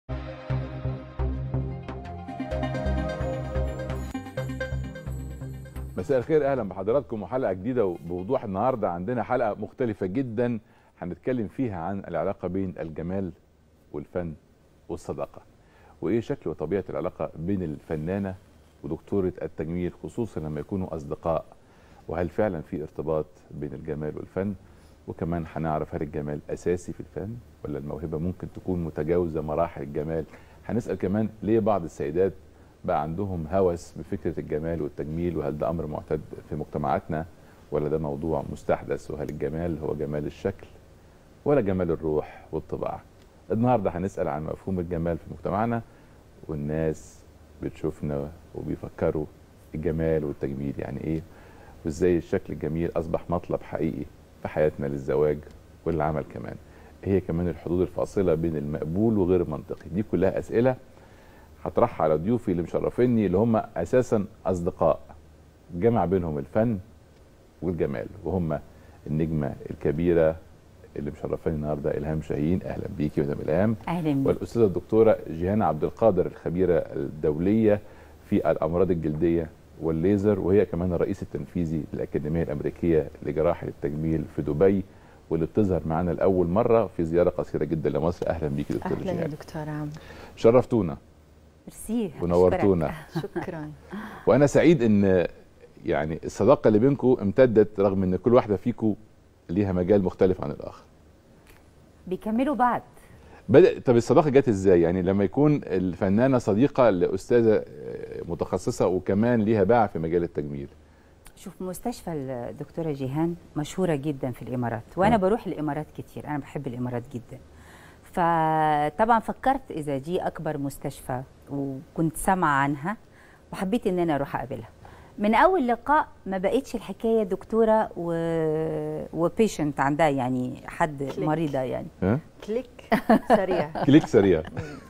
مساء الخير اهلا بحضراتكم وحلقه جديده بوضوح النهارده عندنا حلقه مختلفه جدا هنتكلم فيها عن العلاقه بين الجمال والفن والصداقه وايه شكل وطبيعه العلاقه بين الفنانه ودكتوره التجميل خصوصا لما يكونوا اصدقاء وهل فعلا في ارتباط بين الجمال والفن وكمان هنعرف هل الجمال اساسي في الفن ولا الموهبه ممكن تكون متجاوزه مراحل الجمال هنسال كمان ليه بعض السيدات بقى عندهم هوس بفكره الجمال والتجميل وهل ده امر معتاد في مجتمعاتنا ولا ده موضوع مستحدث وهل الجمال هو جمال الشكل ولا جمال الروح والطباع النهارده هنسال عن مفهوم الجمال في مجتمعنا والناس بتشوفنا وبيفكروا الجمال والتجميل يعني ايه وازاي الشكل الجميل اصبح مطلب حقيقي في حياتنا للزواج والعمل كمان هي كمان الحدود الفاصله بين المقبول وغير المنطقي دي كلها اسئله هطرحها على ضيوفي اللي مشرفيني اللي هم اساسا اصدقاء جمع بينهم الفن والجمال وهم النجمه الكبيره اللي مشرفاني النهارده الهام شاهين اهلا بيكي مدام الهام اهلا بيك والاستاذه الدكتوره جيهان عبد القادر الخبيره الدوليه في الامراض الجلديه والليزر وهي كمان الرئيس التنفيذي للاكاديميه الامريكيه لجراحه التجميل في دبي واللي بتظهر معانا لاول مره في زياره قصيره جدا لمصر اهلا بيكي دكتوره اهلا يا جيهان دكتور عم شرفتونا ميرسي ونورتونا شكرا وانا سعيد ان يعني الصداقه اللي بينكم امتدت رغم ان كل واحده فيكم ليها مجال مختلف عن الاخر بيكملوا بعض بدأ طب الصداقه جت ازاي يعني لما يكون الفنانه صديقه لاستاذه آه، متخصصه وكمان ليها باع في مجال التجميل شوف مستشفى الدكتوره جيهان مشهوره جدا في الامارات وانا آه. بروح الامارات كتير انا بحب الامارات جدا فطبعا فكرت اذا دي اكبر مستشفى وكنت سامعه عنها وحبيت ان انا اروح اقابلها من اول لقاء ما بقتش الحكايه دكتوره و... وبيشنت عندها يعني حد كليك. مريضه يعني ها كليك سريع كليك سريع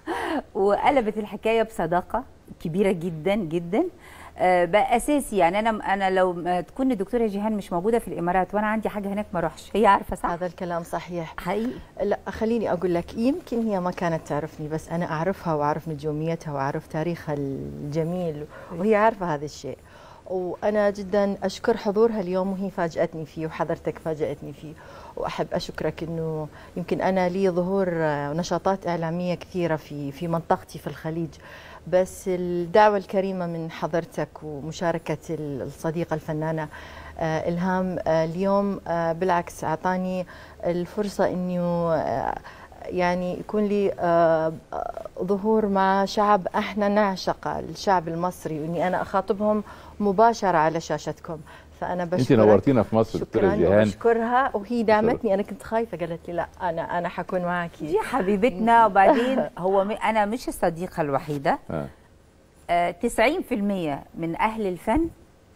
وقلبت الحكايه بصداقه كبيره جدا جدا آه، بقى اساسي يعني انا انا لو ما تكون الدكتوره جيهان مش موجوده في الامارات وانا عندي حاجه هناك ما اروحش هي عارفه صح هذا الكلام صحيح حقيقي لا خليني اقول لك يمكن هي ما كانت تعرفني بس انا اعرفها واعرف نجوميتها واعرف تاريخها الجميل وهي عارفه هذا الشيء وانا جدا اشكر حضورها اليوم وهي فاجاتني فيه وحضرتك فاجاتني فيه واحب اشكرك انه يمكن انا لي ظهور آه، ونشاطات اعلاميه كثيره في في منطقتي في الخليج بس الدعوه الكريمه من حضرتك ومشاركه الصديقه الفنانه آه، الهام آه، اليوم آه، بالعكس اعطاني الفرصه انه آه، يعني يكون لي آه، آه، ظهور مع شعب احنا نعشقه الشعب المصري واني انا اخاطبهم مباشره على شاشتكم فانا انت بشكرك نورتينا في مصر دكتوره شكرا جيهان وبشكرها وهي دعمتني انا كنت خايفه قالت لي لا انا انا حكون معك دي حبيبتنا وبعدين هو م- انا مش الصديقه الوحيده آه. آه، 90% من اهل الفن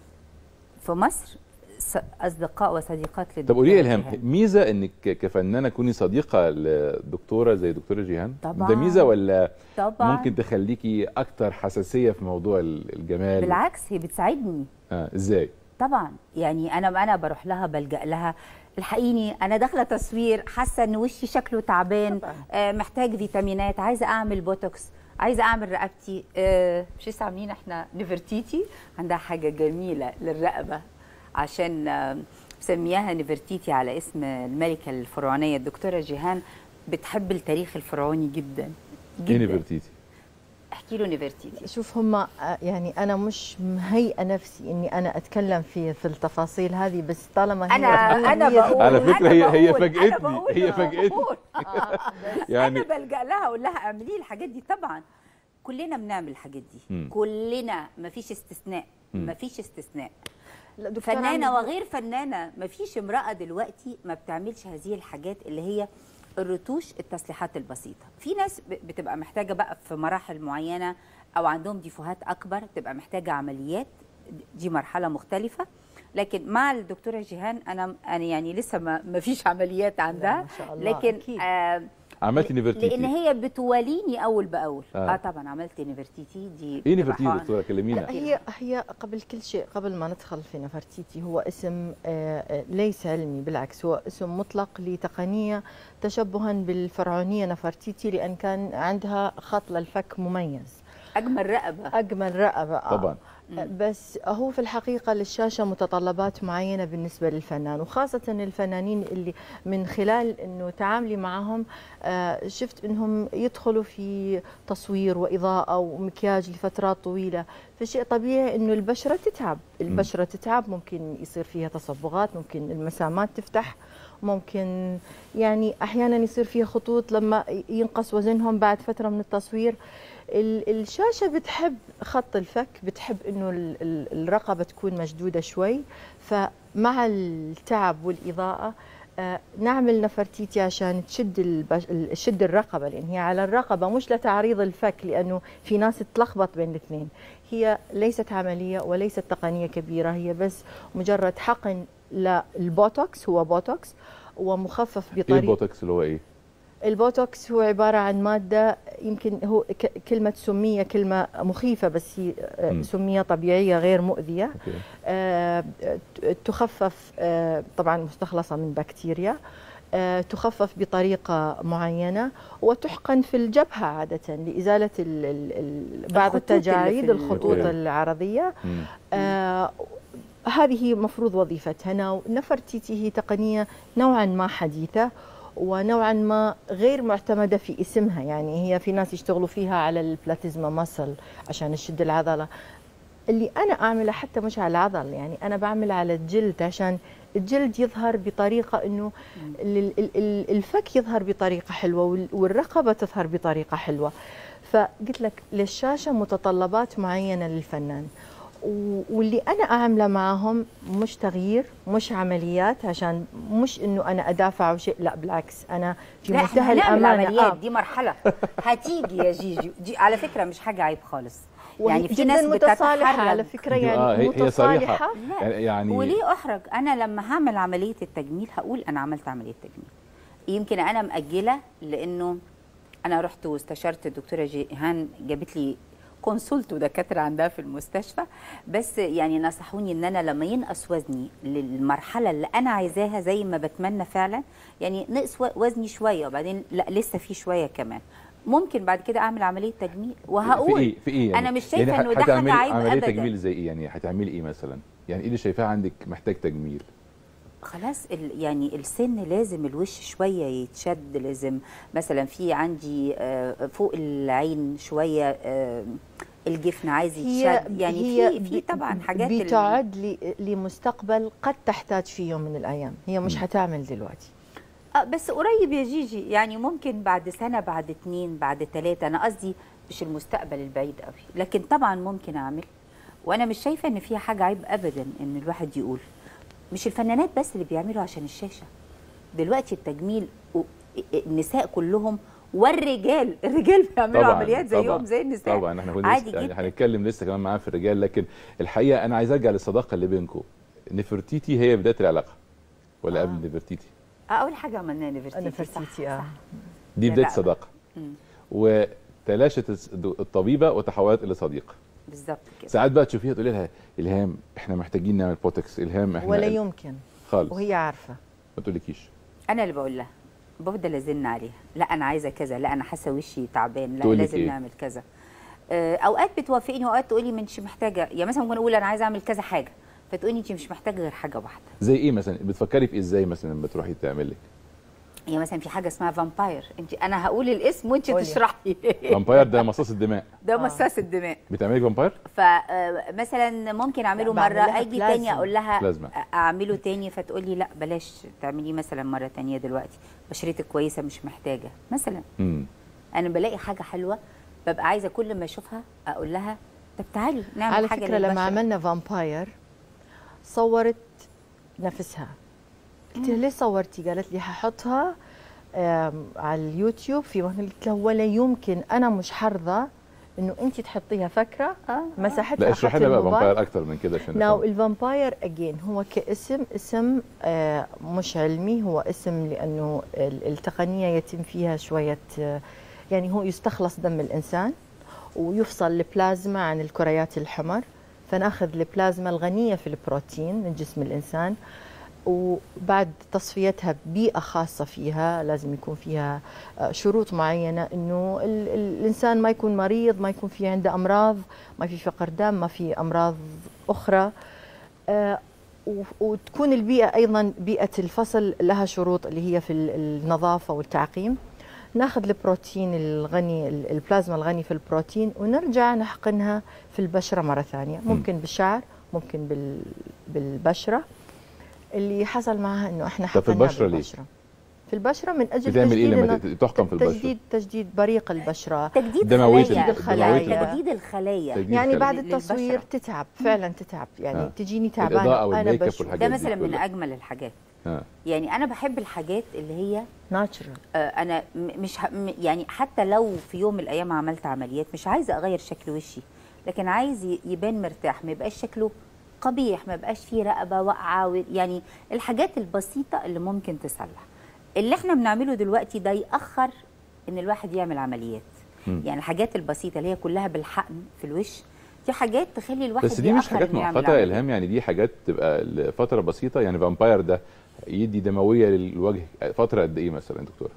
في مصر ص- اصدقاء وصديقات طب للدكتوره قولي لي الهام جيهان. ميزه انك كفنانه كوني صديقه لدكتوره زي دكتوره جيهان طبعاً. ده ميزه ولا طبعا ممكن تخليكي اكتر حساسيه في موضوع ال- الجمال بالعكس هي بتساعدني آه. ازاي طبعا يعني انا انا بروح لها بلجا لها الحقيني انا داخله تصوير حاسه ان وشي شكله تعبان طبعاً. آه محتاج فيتامينات عايزه اعمل بوتوكس عايزه اعمل رقبتي آه مش لسه عاملين احنا نفرتيتي عندها حاجه جميله للرقبه عشان آه مسمياها نفرتيتي على اسم الملكه الفرعونيه الدكتوره جيهان بتحب التاريخ الفرعوني جدا ايه جدا نفرتيتي احكي له نفرتيتي شوف هم يعني انا مش مهيئه نفسي اني انا اتكلم في في التفاصيل هذه بس طالما هي انا انا هي- بقول على فكرة أنا هي- هي بقول، أنا فاجأتني، بقول، هي أنا فاجأتني. بقول. يعني انا بلجا لها اقول لها اعملي الحاجات دي طبعا كلنا بنعمل الحاجات دي مم. كلنا مفيش استثناء مم. مفيش استثناء لا، دكتور فنانه عمرو، وغير فنانه مفيش امراه دلوقتي ما بتعملش هذه الحاجات اللي هي الرتوش التسليحات البسيطه في ناس ب- بتبقى محتاجه بقى في مراحل معينه او عندهم ديفوهات اكبر تبقى محتاجه عمليات دي مرحله مختلفه لكن مع الدكتوره جيهان انا انا يعني لسه ما ما فيش عمليات عندها ما شاء الله، لكن أكيد. آه عملتي نيفرتيتي لان هي بتواليني اول باول آه. اه, آه طبعا عملت نيفرتيتي دي ايه بتبقى نيفرتيتي حقن. دكتوره كلمينا لا هي هي قبل كل شيء قبل ما ندخل في نفرتيتي هو اسم آه، آه، ليس علمي بالعكس هو اسم مطلق لتقنيه تشبها بالفرعونيه نفرتيتي لان كان عندها خط للفك مميز اجمل رقبه اجمل رقبه آه. طبعا بس هو في الحقيقة للشاشة متطلبات معينة بالنسبة للفنان وخاصة الفنانين اللي من خلال أنه تعاملي معهم آه، شفت أنهم يدخلوا في تصوير وإضاءة ومكياج لفترات طويلة فشيء طبيعي أنه البشرة تتعب البشرة تتعب ممكن يصير فيها تصبغات ممكن المسامات تفتح ممكن يعني أحيانا يصير فيها خطوط لما ينقص وزنهم بعد فترة من التصوير ال- الشاشة بتحب خط الفك بتحب انه ال- ال- الرقبة تكون مشدودة شوي فمع التعب والإضاءة آه، نعمل نفرتيتي عشان تشد البش... ال- تشد الرقبة لأن هي على الرقبة مش لتعريض الفك لأنه في ناس تلخبط بين الاثنين هي ليست عملية وليست تقنية كبيرة هي بس مجرد حقن للبوتوكس هو بوتوكس ومخفف ايه بطريقة البوتوكس اللي هو ايه البوتوكس هو عبارة عن مادة يمكن هو ك- كلمة سمية كلمة مخيفة بس هي آه، مم. سمية طبيعية غير مؤذية اوكي آه، ت- تخفف آه، طبعا مستخلصة من بكتيريا آه، تخفف بطريقة معينة وتحقن في الجبهة عادة لإزالة ال- ال- ال- بعض الخطوط اللي التجاعيد في ال- الخطوط أوكي. العرضية مم. آه هذه مفروض وظيفتها نفرتيتي هي تقنية نوعا ما حديثة ونوعا ما غير معتمدة في اسمها يعني هي في ناس يشتغلوا فيها على البلاتيزما مسل عشان تشد العضلة اللي أنا أعمله حتى مش على العضل يعني أنا بعمل على الجلد عشان الجلد يظهر بطريقة أنه ال- ال- ال- الفك يظهر بطريقة حلوة وال- والرقبة تظهر بطريقة حلوة فقلت لك للشاشة متطلبات معينة للفنان و- واللي انا اعمله معهم مش تغيير مش عمليات عشان مش انه انا ادافع او شيء لا بالعكس انا في لا منتهى احنا هنعمل الامانه عمليات آه. دي مرحله هتيجي يا جيجي دي على فكره مش حاجه عيب خالص وهي يعني في جداً ناس متصالحه على بتتحرج فكره يعني آه، هي- هي صريحة. متصالحه لا يعني وليه احرج انا لما هعمل عمليه التجميل هقول انا عملت عمليه تجميل يمكن انا مأجله لانه انا رحت واستشرت الدكتوره جيهان جابت لي كونسلت ودكاتره عندها في المستشفى بس يعني نصحوني ان انا لما ينقص وزني للمرحله اللي انا عايزاها زي ما بتمنى فعلا يعني نقص و- وزني شويه وبعدين لا لسه في شويه كمان ممكن بعد كده اعمل عمليه تجميل وهقول في ايه في ايه يعني انا مش شايفه يعني انه ده هتعملي حاجه عيب عمليه ابدا تجميل زي ايه يعني هتعملي ايه مثلا يعني ايه اللي شايفاه عندك محتاج تجميل خلاص ال- يعني السن لازم الوش شويه يتشد لازم مثلا في عندي آه، فوق العين شويه آه، الجفن عايز هي يتشد يعني هي في في ب- طبعا حاجات ال- بتعد ل- لمستقبل قد تحتاج في يوم من الايام هي مش مم. هتعمل دلوقتي آه، بس قريب يا جيجي يعني ممكن بعد سنه بعد اتنين بعد تلاته انا قصدي مش المستقبل البعيد قوي لكن طبعا ممكن اعمل وانا مش شايفه ان فيها حاجه عيب ابدا ان الواحد يقول مش الفنانات بس اللي بيعملوا عشان الشاشه دلوقتي التجميل و- النساء كلهم والرجال الرجال بيعملوا طبعا عمليات زيهم طبعا زي النساء طبعا احنا كنا عادي لسه يعني جدا هنتكلم لسه كمان معاه في الرجال لكن الحقيقه انا عايز ارجع للصداقه اللي بينكم نفرتيتي هي بدايه العلاقه ولا آه. قبل نفرتيتي اول حاجه عملناها نفرتيتي نفرتيتي اه دي لا، بدايه لا. صداقه مم. وتلاشت الس- الطبيبه وتحولت الى صديقه بالظبط كده ساعات بقى تشوفيها تقولي لها الهام احنا محتاجين نعمل بوتكس الهام احنا ولا يمكن خالص وهي عارفه ما تقولكيش انا اللي بقول لها بفضل ازن عليها لا انا عايزه كذا لا انا حاسه وشي تعبان لا تقولك لازم إيه؟ نعمل كذا آه، اوقات بتوافقني واوقات تقولي ما انتش محتاجه يعني مثلا ممكن اقول انا عايزه اعمل كذا حاجه فتقولي انت مش محتاجه غير حاجه واحده زي ايه مثلا بتفكري في إيه ازاي مثلا لما تروحي تعمل لك يعني مثلا في حاجه اسمها فامباير انت انا هقول الاسم وانت قولي. تشرحي فامباير ده مصاص الدماء ده آه. مصاص الدماء بتعملي فامباير فمثلا ممكن اعمله بعمل مره لها اجي بلازما. تاني اقول لها بلازما. اعمله تاني فتقولي لا بلاش تعمليه مثلا مره تانية دلوقتي بشرتك كويسه مش محتاجه مثلا امم انا بلاقي حاجه حلوه ببقى عايزه كل ما اشوفها اقول لها طب تعالي نعمل على حاجه فكره لما للبشرة. عملنا فامباير صورت نفسها قلت لها ليه صورتي قالت لي هحطها آم، على اليوتيوب في مكان قلت لها ولا يمكن انا مش حرضى انه انت تحطيها فكره آه. مساحتها لا اشرح أخذت لنا بقى الموبايل. فامباير اكتر من كده عشان ناو نفهم. الفامباير اجين هو كاسم اسم آه، مش علمي هو اسم لانه ال- التقنيه يتم فيها شويه آه، يعني هو يستخلص دم الانسان ويفصل البلازما عن الكريات الحمر فناخذ البلازما الغنيه في البروتين من جسم الانسان وبعد تصفيتها ببيئة خاصة فيها لازم يكون فيها آه، شروط معينة انه ال- ال- الانسان ما يكون مريض ما يكون في عنده امراض ما في فقر دم ما في امراض اخرى آه، و- وتكون البيئة ايضا بيئة الفصل لها شروط اللي هي في ال- النظافة والتعقيم ناخذ البروتين الغني ال- البلازما الغني في البروتين ونرجع نحقنها في البشرة مرة ثانية ممكن بالشعر ممكن بال بالبشرة اللي حصل معها انه احنا طب في حقناها البشرة ليه؟ بالبشرة. في البشرة من اجل بتعمل ايه تجديد لما الن- ت- تحكم في البشره تجديد تجديد بريق البشرة تجديد دموية خلايا ال- دموية البشرة. تجديد الخلايا تجديد يعني الخلايا. بعد للبشرة. التصوير تتعب فعلا تتعب يعني آه. تجيني تعبانة الإضاءة انا والميك اب بشوف والحاجات ده دي مثلا من كلها. اجمل الحاجات آه. يعني انا بحب الحاجات اللي هي ناتشرال آه، انا م- مش ه... م- يعني حتى لو في يوم من الايام عملت عمليات مش عايزه اغير شكل وشي لكن عايز ي- يبان مرتاح ما يبقاش شكله قبيح ما يبقاش فيه رقبه واقعه و- يعني الحاجات البسيطه اللي ممكن تصلح اللي احنا بنعمله دلوقتي ده ياخر ان الواحد يعمل عمليات مم. يعني الحاجات البسيطه اللي هي كلها بالحقن في الوش دي حاجات تخلي الواحد بس دي مش يأخر حاجات إنه يعمل مؤقته يا عملية. الهام يعني دي حاجات تبقى لفتره بسيطه يعني فامباير ده يدي دمويه للوجه فتره قد ايه مثلا دكتوره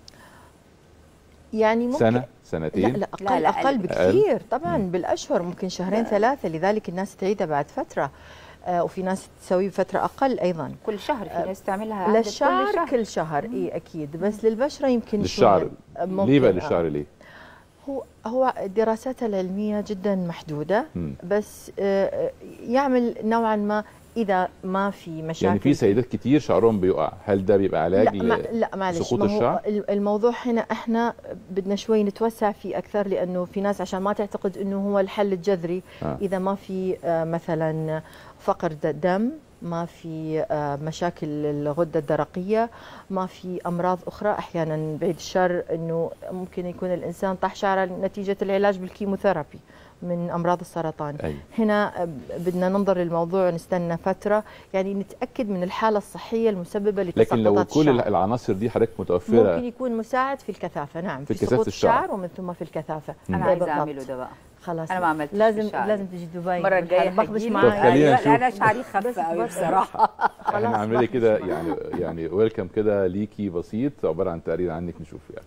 يعني ممكن سنه لا سنتين لا اقل لا، لا، اقل أقل. بكثير طبعا بالاشهر ممكن شهرين ثلاثه لذلك الناس تعيدها بعد فتره آه وفي ناس تسويه بفتره اقل ايضا كل شهر في ناس تعملها عدد للشعر كل شهر كل شهر اي اكيد بس للبشره يمكن للشعر شوية. ممكن ليه بقى آه. للشعر ليه؟ هو هو الدراسات العلميه جدا محدوده مم. بس آه، يعمل نوعا ما اذا ما في مشاكل يعني في سيدات كتير شعرهم بيقع هل ده بيبقى علاج لا, ما لا معلش لسقوط ما هو الشعر؟ الموضوع هنا احنا بدنا شوي نتوسع فيه اكثر لانه في ناس عشان ما تعتقد انه هو الحل الجذري آه. اذا ما في آه، مثلا فقر د- دم ما في آه، مشاكل الغده الدرقيه ما في امراض اخرى احيانا بعيد الشر انه ممكن يكون الانسان طاح شعره نتيجه العلاج بالكيموثيرابي من امراض السرطان أيوة. هنا بدنا ننظر للموضوع ونستنى فتره يعني نتاكد من الحاله الصحيه المسببه لتساقطات لكن لو كل الشعر. العناصر دي حضرتك ممكن متوفره يكون مساعد في الكثافه نعم في في, كثافة سقوط الشعر. الشعر ومن ثم في الكثافه انا ده عايزه بالضبط. اعمله ده بقى خلاص أنا ما عملتش في لازم شعري. لازم تجي دبي المره الجايه بخبش هجيلك. طب معاك خلينا أيوة، نشوف. لا، انا شعري خف قوي بس- بصراحه احنا خلاص عاملين كده بخبش يعني يعني ويلكم كده ليكي بسيط عباره عن تقرير عنك نشوف يعني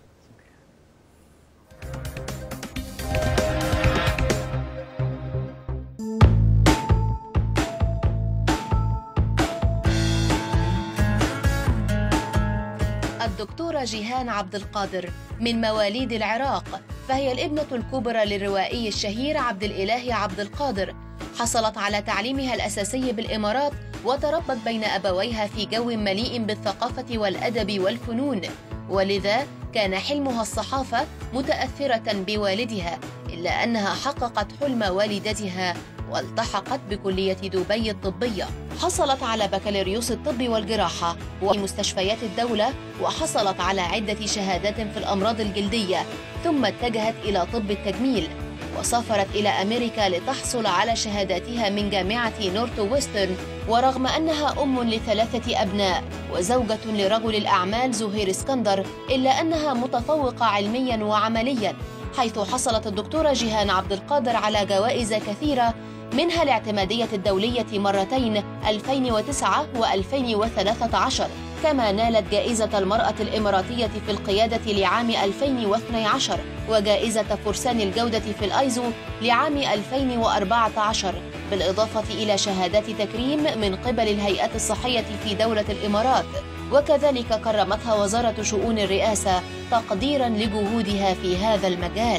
الدكتورة جيهان عبد القادر من مواليد العراق فهي الابنة الكبرى للروائي الشهير عبد الإله عبد القادر حصلت على تعليمها الأساسي بالإمارات وتربت بين أبويها في جو مليء بالثقافة والأدب والفنون ولذا كان حلمها الصحافة متأثرة بوالدها إلا أنها حققت حلم والدتها والتحقت بكلية دبي الطبية حصلت على بكالوريوس الطب والجراحة ومستشفيات الدولة وحصلت على عدة شهادات في الأمراض الجلدية ثم اتجهت إلى طب التجميل وسافرت إلى أمريكا لتحصل على شهاداتها من جامعة نورث ويسترن ورغم أنها أم لثلاثة أبناء وزوجة لرجل الأعمال زهير اسكندر إلا أنها متفوقة علميا وعمليا حيث حصلت الدكتورة جيهان عبد القادر على جوائز كثيرة منها الاعتمادية الدولية مرتين 2009 و2013 كما نالت جائزة المرأة الإماراتية في القيادة لعام 2012 وجائزة فرسان الجودة في الأيزو لعام 2014 بالإضافة إلى شهادات تكريم من قبل الهيئات الصحية في دولة الإمارات وكذلك كرمتها وزارة شؤون الرئاسة تقديرا لجهودها في هذا المجال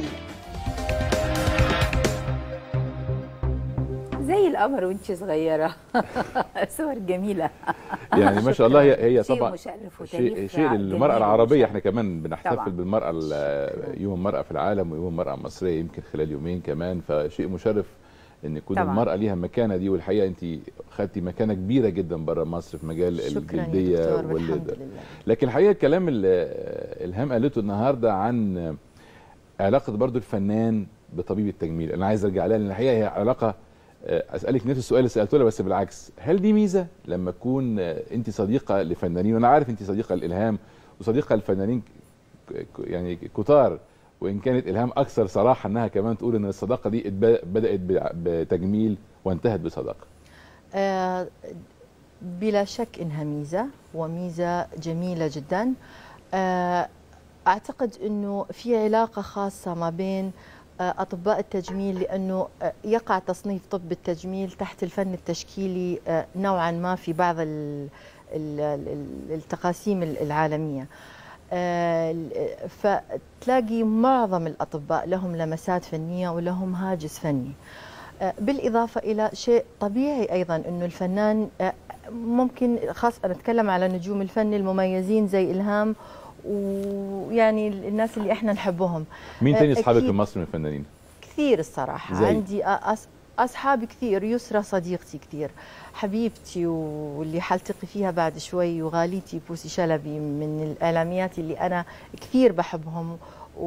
زي القمر وانت صغيره صور جميله يعني ما شاء الله هي هي شيء طبعا مشرف شيء وتاريخ شيء جميل للمرأة العربية ومشرف. احنا كمان بنحتفل طبعاً. بالمرأة ال- يوم المرأة في العالم ويوم المرأة المصرية يمكن خلال يومين كمان فشيء مشرف ان يكون طبعاً. المرأة ليها المكانة دي والحقيقة انت خدتي مكانة كبيرة جدا بره مصر في مجال شكرا يا الجلدية دكتور وال- والحمد لله لكن الحقيقه الكلام اللي الهام قالته النهارده عن علاقه برضو الفنان بطبيب التجميل انا عايز ارجع لها لان الحقيقه هي علاقه آه، اسالك نفس السؤال اللي سالته لها بس بالعكس هل دي ميزه لما تكون آه، انت صديقه لفنانين وانا عارف انت صديقه لالهام وصديقه لفنانين ك- ك- يعني كتار وان كانت الهام اكثر صراحه انها كمان تقول ان الصداقه دي اتب- بدات ب- بتجميل وانتهت بصداقه آه، بلا شك انها ميزه وميزه جميله جدا آه، اعتقد انه في علاقه خاصه ما بين آه، اطباء التجميل لانه آه، يقع تصنيف طب التجميل تحت الفن التشكيلي آه، نوعا ما في بعض ال- ال- ال- التقاسيم العالميه آه، فتلاقي معظم الاطباء لهم لمسات فنيه ولهم هاجس فني آه، بالإضافة إلى شيء طبيعي أيضا أنه الفنان آه، ممكن خاص أنا أتكلم على نجوم الفن المميزين زي إلهام ويعني الناس اللي إحنا نحبهم مين تاني آه، اصحابك أكيد. في مصر من الفنانين كثير الصراحة زي؟ عندي أص... أصحابي كثير يسرى صديقتي كثير حبيبتي واللي حلتقي فيها بعد شوي وغاليتي بوسي شلبي من الإعلاميات اللي أنا كثير بحبهم و...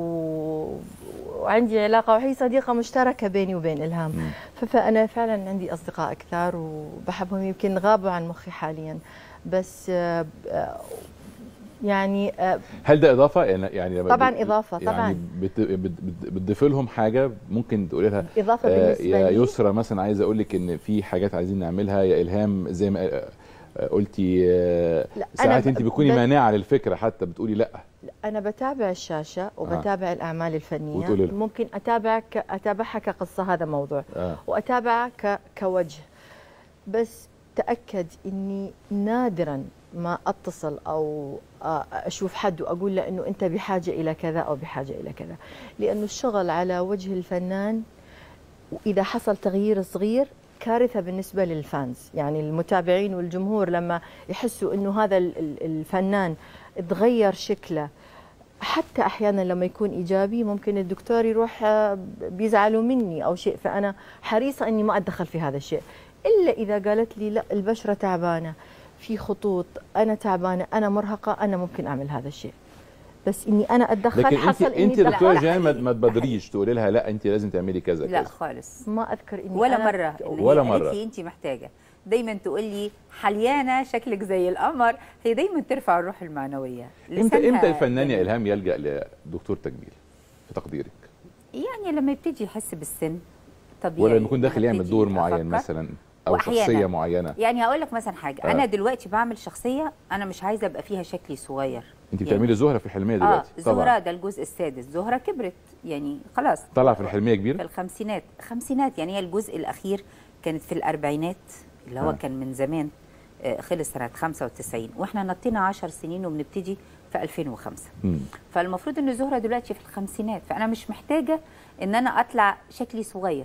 وعندي علاقة وهي صديقة مشتركة بيني وبين إلهام مم. ف- فأنا فعلا عندي أصدقاء كثار وبحبهم يمكن غابوا عن مخي حاليا بس آه، آه، يعني آه، هل ده اضافه يعني يعني لما طبعاً بت- إضافة، طبعاً. يعني بت- بت- بت- بتضيف لهم حاجه ممكن تقولي لها إضافة آه، بالنسبة يا لي يسرى مثلا عايز اقول لك ان في حاجات عايزين نعملها يا الهام زي ما آه، آه، قلتي آه، لا، أنا ساعات ب- انت بتكوني ب- مانعه للفكره حتى بتقولي لا أنا بتابع الشاشة وبتابع الأعمال الفنية وتقولي لها. ممكن أتابع ك... أتابعها كقصة هذا موضوع آه. وأتابعها ك... كوجه بس تأكد إني نادرا ما أتصل أو آه، أشوف حد وأقول له إنه أنت بحاجة إلى كذا أو بحاجة إلى كذا لأنه الشغل على وجه الفنان وإذا حصل تغيير صغير كارثة بالنسبة للفانز يعني المتابعين والجمهور لما يحسوا أنه هذا ال- ال- الفنان تغير شكله حتى أحيانا لما يكون إيجابي ممكن الدكتور يروح آه، بيزعلوا مني أو شيء فأنا حريصة أني ما أتدخل في هذا الشيء إلا إذا قالت لي لا البشرة تعبانة في خطوط أنا تعبانة أنا مرهقة أنا ممكن أعمل هذا الشيء بس إني أنا أتدخل لكن انت حصل إني انت يا طلع- دكتوره ولا جان ما حقيقي. ما تبادريش تقولي لها لا انت لازم تعملي كذا لا كذا خالص ما أذكر إني ولا أنا مره إن ولا هي قالت مرة. لي انت محتاجه دايما تقول لي حليانه شكلك زي القمر هي دايما ترفع الروح المعنويه امتى لسانها امتى الفنان يا جميل. الهام يلجا لدكتور تجميل في تقديرك يعني لما يبتدي يحس بالسن طبيعي ولا لما يكون داخل يعمل هبتدي دور معين أفكر. مثلا او وأحياناً. شخصيه معينه يعني هقول لك مثلا حاجه آه. انا دلوقتي بعمل شخصيه انا مش عايزه ابقى فيها شكلي صغير انت يعني- بتعملي زهره في الحلميه اه دلوقتي زهره ده الجزء السادس زهره كبرت يعني خلاص طالعه في الحلميه في كبيره الخمسينات خمسينات يعني هي الجزء الاخير كانت في الاربعينات اللي هو آه. كان من زمان آه، خلص سنه 95 واحنا نطينا 10 سنين وبنبتدي في 2005 مم. فالمفروض ان زهره دلوقتي في الخمسينات فانا مش محتاجه ان انا اطلع شكلي صغير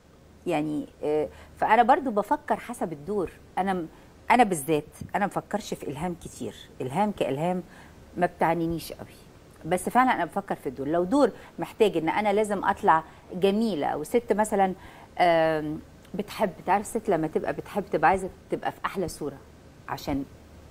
يعني آه، فانا برضو بفكر حسب الدور انا م- انا بالذات انا مفكرش في الهام كتير الهام كالهام ما بتعنينيش قوي بس فعلا انا بفكر في الدور لو دور محتاج ان انا لازم اطلع جميله او ست مثلا آم، بتحب تعرف الست لما تبقى بتحب تبقى عايزه تبقى في احلى صوره عشان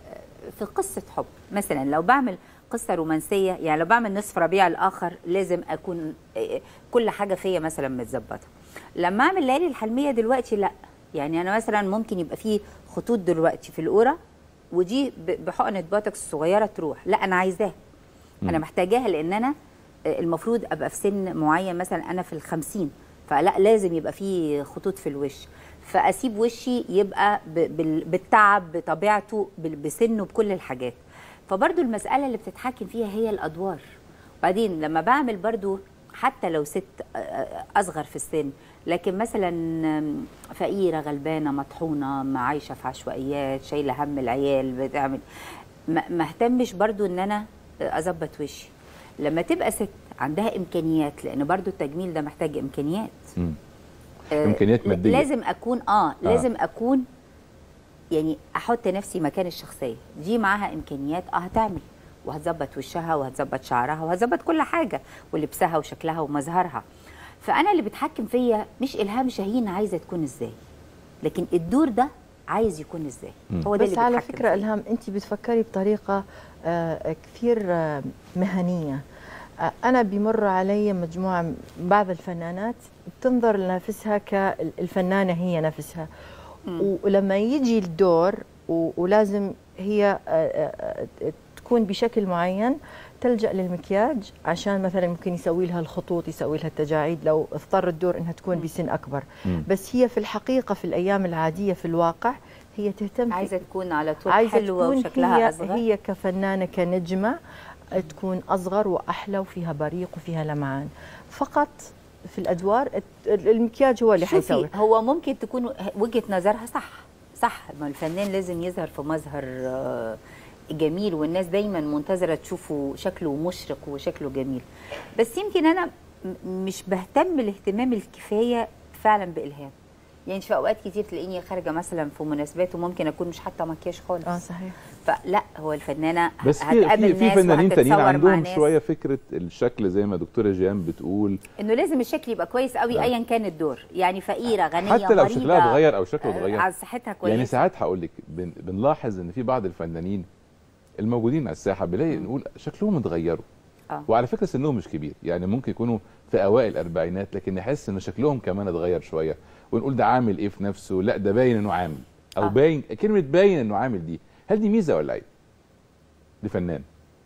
في قصة حب مثلا لو بعمل قصة رومانسية يعني لو بعمل نصف ربيع الآخر لازم أكون إيه، كل حاجة فيا مثلا متظبطة لما أعمل ليالي الحلمية دلوقتي لا يعني أنا مثلا ممكن يبقى في خطوط دلوقتي في القورة ودي ب- بحقنة بوتوكس صغيرة تروح لا أنا عايزاها أنا محتاجاها لأن أنا آه، المفروض أبقى في سن معين مثلا أنا في الخمسين فلا لازم يبقى في خطوط في الوش فاسيب وشي يبقى ب- بال- بالتعب بطبيعته بال- بسنه بكل الحاجات فبرضو المساله اللي بتتحكم فيها هي الادوار بعدين لما بعمل برضو حتى لو ست آه، آه، اصغر في السن لكن مثلا آم، فقيره غلبانه مطحونه ما عايشه في عشوائيات شايله هم العيال بتعمل ما ما اهتمش برضو ان انا اظبط وشي لما تبقى ست عندها امكانيات لان برضو التجميل ده محتاج امكانيات مم. آه، إمكانيات مادية. لازم اكون اه لازم اكون يعني احط نفسي مكان الشخصيه دي معاها امكانيات اه هتعمل وهتظبط وشها وهتظبط شعرها وهتظبط كل حاجه ولبسها وشكلها ومظهرها فانا اللي بتحكم فيا مش الهام شاهين عايزه تكون ازاي لكن الدور ده عايز يكون ازاي هو ده بس اللي على بيتحكم فكرة فيا. إلهام أنت بتفكري بطريقة آه، كثير آه، مهنية آه، انا بيمر علي مجموعه من- بعض الفنانات تنظر لنفسها كالفنانه هي نفسها و- ولما يجي الدور و- ولازم هي آه، آه، آه، تكون بشكل معين تلجا للمكياج عشان مثلا ممكن يسوي لها الخطوط يسوي لها التجاعيد لو اضطر الدور انها تكون بسن اكبر مم. بس هي في الحقيقه في الايام العاديه في الواقع هي تهتم في- عايزه تكون على طول عايزه حلوه تكون وشكلها هي اصغر هي كفنانه كنجمه تكون اصغر واحلى وفيها بريق وفيها لمعان فقط في الادوار الت- المكياج هو اللي شوفي حيسوي هو ممكن تكون وجهه نظرها صح صح ما الفنان لازم يظهر في مظهر آه، جميل والناس دايما منتظره تشوفه شكله مشرق وشكله جميل بس يمكن انا م- مش بهتم الاهتمام الكفايه فعلا بالهام يعني في اوقات كتير تلاقيني خارجه مثلا في مناسبات وممكن اكون مش حاطه مكياج خالص اه صحيح فلا هو الفنانه بس في هتقابل في, في ناس فنانين تانيين وهتتصور مع عندهم ناس. شويه فكره الشكل زي ما دكتوره جيان بتقول انه لازم الشكل يبقى كويس قوي لا. ايا كان الدور يعني فقيره غنيه حتى لو مريضة، شكلها اتغير او شكله آه، اتغير على صحتها كويسه يعني ساعات هقول لك بن بنلاحظ ان في بعض الفنانين الموجودين على الساحه بنلاقي نقول شكلهم اتغيروا آه. وعلى فكره سنهم مش كبير يعني ممكن يكونوا في اوائل الاربعينات لكن نحس ان شكلهم كمان اتغير شويه ونقول ده عامل ايه في نفسه لا ده باين انه عامل او آه. باين كلمه باين انه عامل دي هل دي ميزه ولا عيب لفنان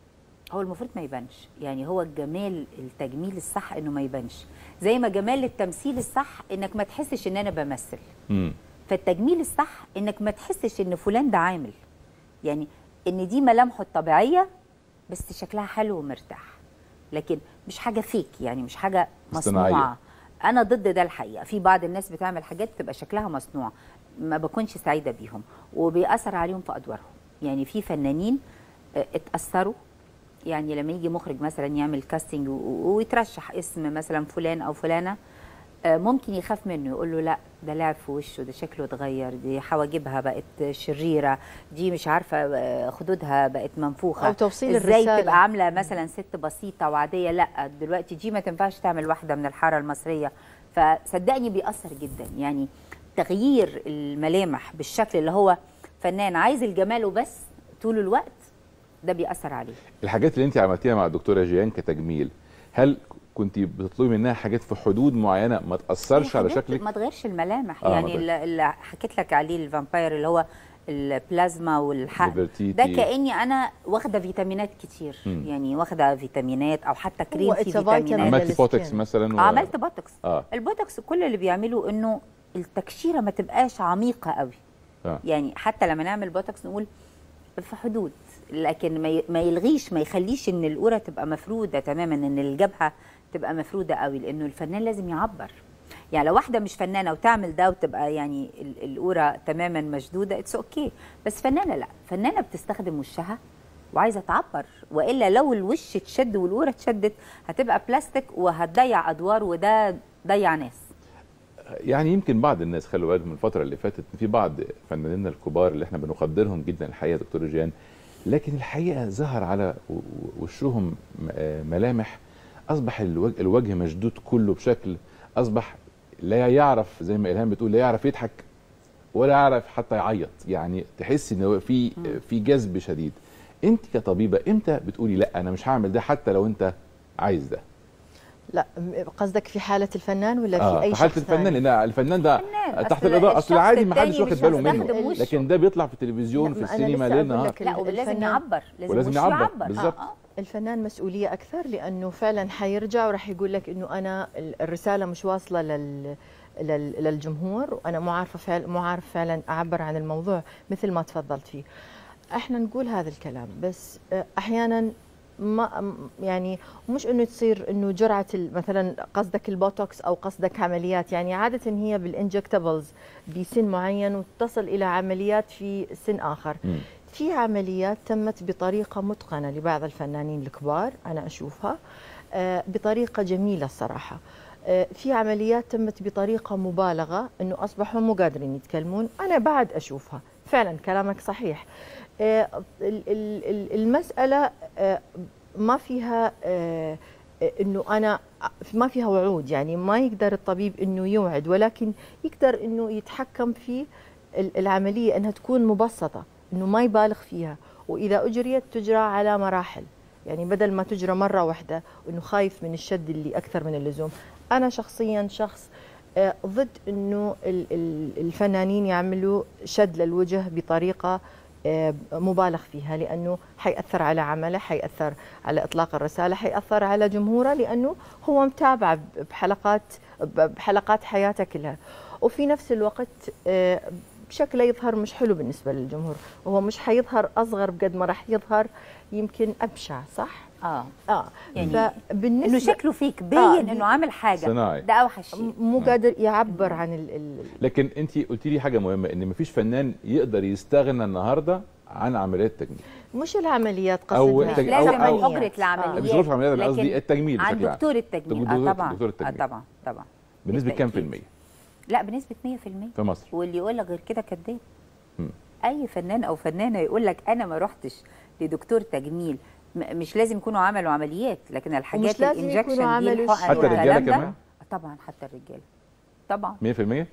هو المفروض ما يبانش يعني هو الجمال التجميل الصح انه ما يبانش زي ما جمال التمثيل الصح انك ما تحسش ان انا بمثل امم فالتجميل الصح انك ما تحسش ان فلان ده عامل يعني ان دي ملامحه الطبيعيه بس شكلها حلو ومرتاح لكن مش حاجه فيك يعني مش حاجه اصطناعية. مصنوعه انا ضد ده الحقيقه في بعض الناس بتعمل حاجات تبقى شكلها مصنوع ما بكونش سعيده بيهم وبيأثر عليهم في ادوارهم يعني في فنانين آه، اتأثروا يعني لما يجي مخرج مثلا يعمل كاستنج و- و- ويترشح اسم مثلا فلان او فلانه آه، ممكن يخاف منه يقول له لا ده لعب في وشه ده شكله اتغير دي حواجبها بقت شريره دي مش عارفه آه، خدودها بقت منفوخه أو توصيل ازاي الرسالة. تبقى عامله مثلا ست بسيطه وعاديه لا دلوقتي دي ما تنفعش تعمل واحده من الحاره المصريه فصدقني بيأثر جدا يعني تغيير الملامح بالشكل اللي هو فنان عايز الجمال وبس طول الوقت ده بيأثر عليه الحاجات اللي انت عملتيها مع الدكتوره جيان كتجميل هل كنت بتطلبي منها حاجات في حدود معينه ما تاثرش هي على حاجات شكلك ما تغيرش الملامح آه، ما يعني تغيرش. اللي اللي حكيت لك عليه الفامباير اللي هو البلازما والحقن ليبرتيتي. ده كاني انا واخده فيتامينات كتير مم. يعني واخده فيتامينات او حتى كريم هو فيه it's a vitamin. فيتامينات عملتي للسكين. بوتكس مثلا و... عملت بوتوكس اه البوتوكس كل اللي بيعمله انه التكشيره ما تبقاش عميقه قوي اه يعني حتى لما نعمل بوتوكس نقول في حدود لكن ما ي- ما يلغيش ما يخليش ان القوره تبقى مفروده تماما ان الجبهه تبقى مفروده قوي لانه الفنان لازم يعبر يعني لو واحده مش فنانه وتعمل ده وتبقى يعني ال- القوره تماما مشدوده اتس اوكي okay. بس فنانه لا فنانه بتستخدم وشها وعايزه تعبر والا لو الوش اتشد والقوره اتشدت هتبقى بلاستيك وهتضيع ادوار وده ضيع ناس يعني يمكن بعض الناس خلوا بالهم من الفتره اللي فاتت إن في بعض فنانينا الكبار اللي احنا بنقدرهم جدا الحقيقه دكتور جيان لكن الحقيقه ظهر على و- و- وشهم م- آه ملامح اصبح الوجه, الوجه مشدود كله بشكل اصبح لا يعرف زي ما الهام بتقول لا يعرف يضحك ولا يعرف حتى يعيط يعني تحس ان هو في في جذب شديد انت كطبيبه امتى بتقولي لا انا مش هعمل ده حتى لو انت عايز ده لا م- قصدك في حاله الفنان ولا اه في اي في حاله شخص الفنان ثاني؟ لان الفنان ده فنان. تحت أصل الاضاءه اصل الشخص العادي ما حدش التاني واخد مش باله منه هيستخدم وشه. لكن ده بيطلع في التلفزيون لا، في ما أنا السينما لسه ليل أقول نهار لك لا ولازم الفنان- يعبر لازم, ولازم وشه يعبر، يعبر بالظبط. آه آه. الفنان مسؤوليه اكثر لانه فعلا حيرجع وراح يقول لك انه انا ال- الرساله مش واصله لل لل- للجمهور وانا مو عارفه فعلا مو عارف فعلا اعبر عن الموضوع مثل ما تفضلت فيه احنا نقول هذا الكلام بس آه، احيانا ما م- يعني مش انه تصير انه جرعه ال- مثلا قصدك البوتوكس او قصدك عمليات يعني عاده هي بالانجكتبلز بسن معين وتصل الى عمليات في سن اخر مم. في عمليات تمت بطريقة متقنة لبعض الفنانين الكبار أنا أشوفها آه، بطريقة جميلة الصراحة آه، في عمليات تمت بطريقة مبالغة أنه أصبحوا مو قادرين يتكلمون أنا بعد أشوفها فعلا كلامك صحيح آه، ال- ال- ال- المسألة آه، ما فيها آه، انه انا ما فيها وعود يعني ما يقدر الطبيب انه يوعد ولكن يقدر انه يتحكم في ال- العمليه انها تكون مبسطه انه ما يبالغ فيها واذا اجريت تجرى على مراحل يعني بدل ما تجرى مره واحده وانه خايف من الشد اللي اكثر من اللزوم انا شخصيا شخص آه، ضد انه ال- ال- الفنانين يعملوا شد للوجه بطريقه آه، مبالغ فيها لانه حيأثر على عمله حيأثر على اطلاق الرساله حيأثر على جمهوره لانه هو متابع بحلقات بحلقات حياته كلها وفي نفس الوقت آه، بشكله يظهر مش حلو بالنسبه للجمهور وهو مش حيظهر اصغر بقد ما راح يظهر يمكن ابشع صح اه اه يعني فبالنسبه انه شكله فيك باين آه، انه عامل حاجه صناعي. ده اوحش شيء مو قادر يعبر عن ال ال لكن انت قلت لي حاجه مهمه ان مفيش فنان يقدر يستغنى النهارده عن عمليات التجميل مش العمليات أو قصدها تج- لازم أو- أو- اجره العمليات مش غرفه عمليات أنا قصدي لكن التجميل عن بشكل عام دكتور التجميل دكتور- اه طبعا دكتور آه التجميل. طبعا طبعا بنسبه كام في بالتأكيد. الميه لا بنسبه 100% في مصر واللي يقول لك غير كده كذاب مم. اي فنان او فنانه يقول لك انا ما رحتش لدكتور تجميل م- مش لازم يكونوا عملوا عمليات لكن الحاجات ومش لازم الانجكشن يكونوا دي عملوا الحقن حتى الرجالة والكلام ده- كمان؟ آه طبعا حتى الرجاله طبعا 100%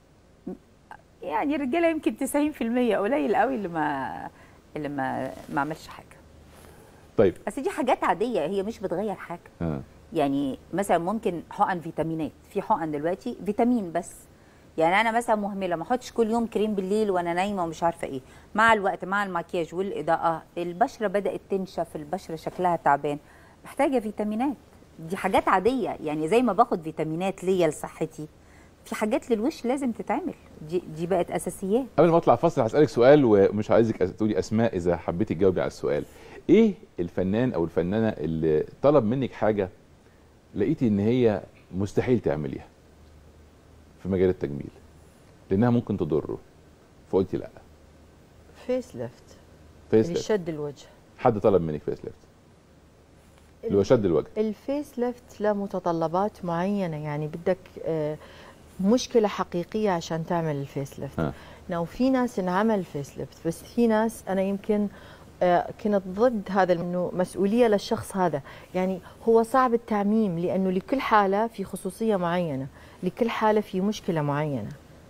يعني الرجاله يمكن 90% قليل قوي اللي ما اللي ما ما عملش حاجه طيب بس دي حاجات عاديه هي مش بتغير حاجه آه. يعني مثلا ممكن حقن فيتامينات في حقن دلوقتي فيتامين بس يعني انا مثلا مهمله ما احطش كل يوم كريم بالليل وانا نايمه ومش عارفه ايه مع الوقت مع المكياج والاضاءه البشره بدات تنشف البشره شكلها تعبان محتاجه فيتامينات دي حاجات عاديه يعني زي ما باخد فيتامينات ليا لصحتي في حاجات للوش لازم تتعمل دي دي بقت اساسيات قبل ما اطلع فاصل هسالك سؤال ومش عايزك أس- تقولي اسماء اذا حبيتي تجاوبي على السؤال ايه الفنان او الفنانه اللي طلب منك حاجه لقيتي ان هي مستحيل تعمليها في مجال التجميل لانها ممكن تضره فقلتي لا فيس ليفت فيس اللي ليفت شد الوجه حد طلب منك فيس ليفت اللي هو شد الوجه الفيس ليفت له متطلبات معينه يعني بدك آه، مشكله حقيقيه عشان تعمل الفيس ليفت ها. لو في ناس انعمل فيس ليفت بس في ناس انا يمكن آه، كنت ضد هذا انه مسؤوليه للشخص هذا يعني هو صعب التعميم لانه لكل حاله في خصوصيه معينه لكل حاله في مشكله معينه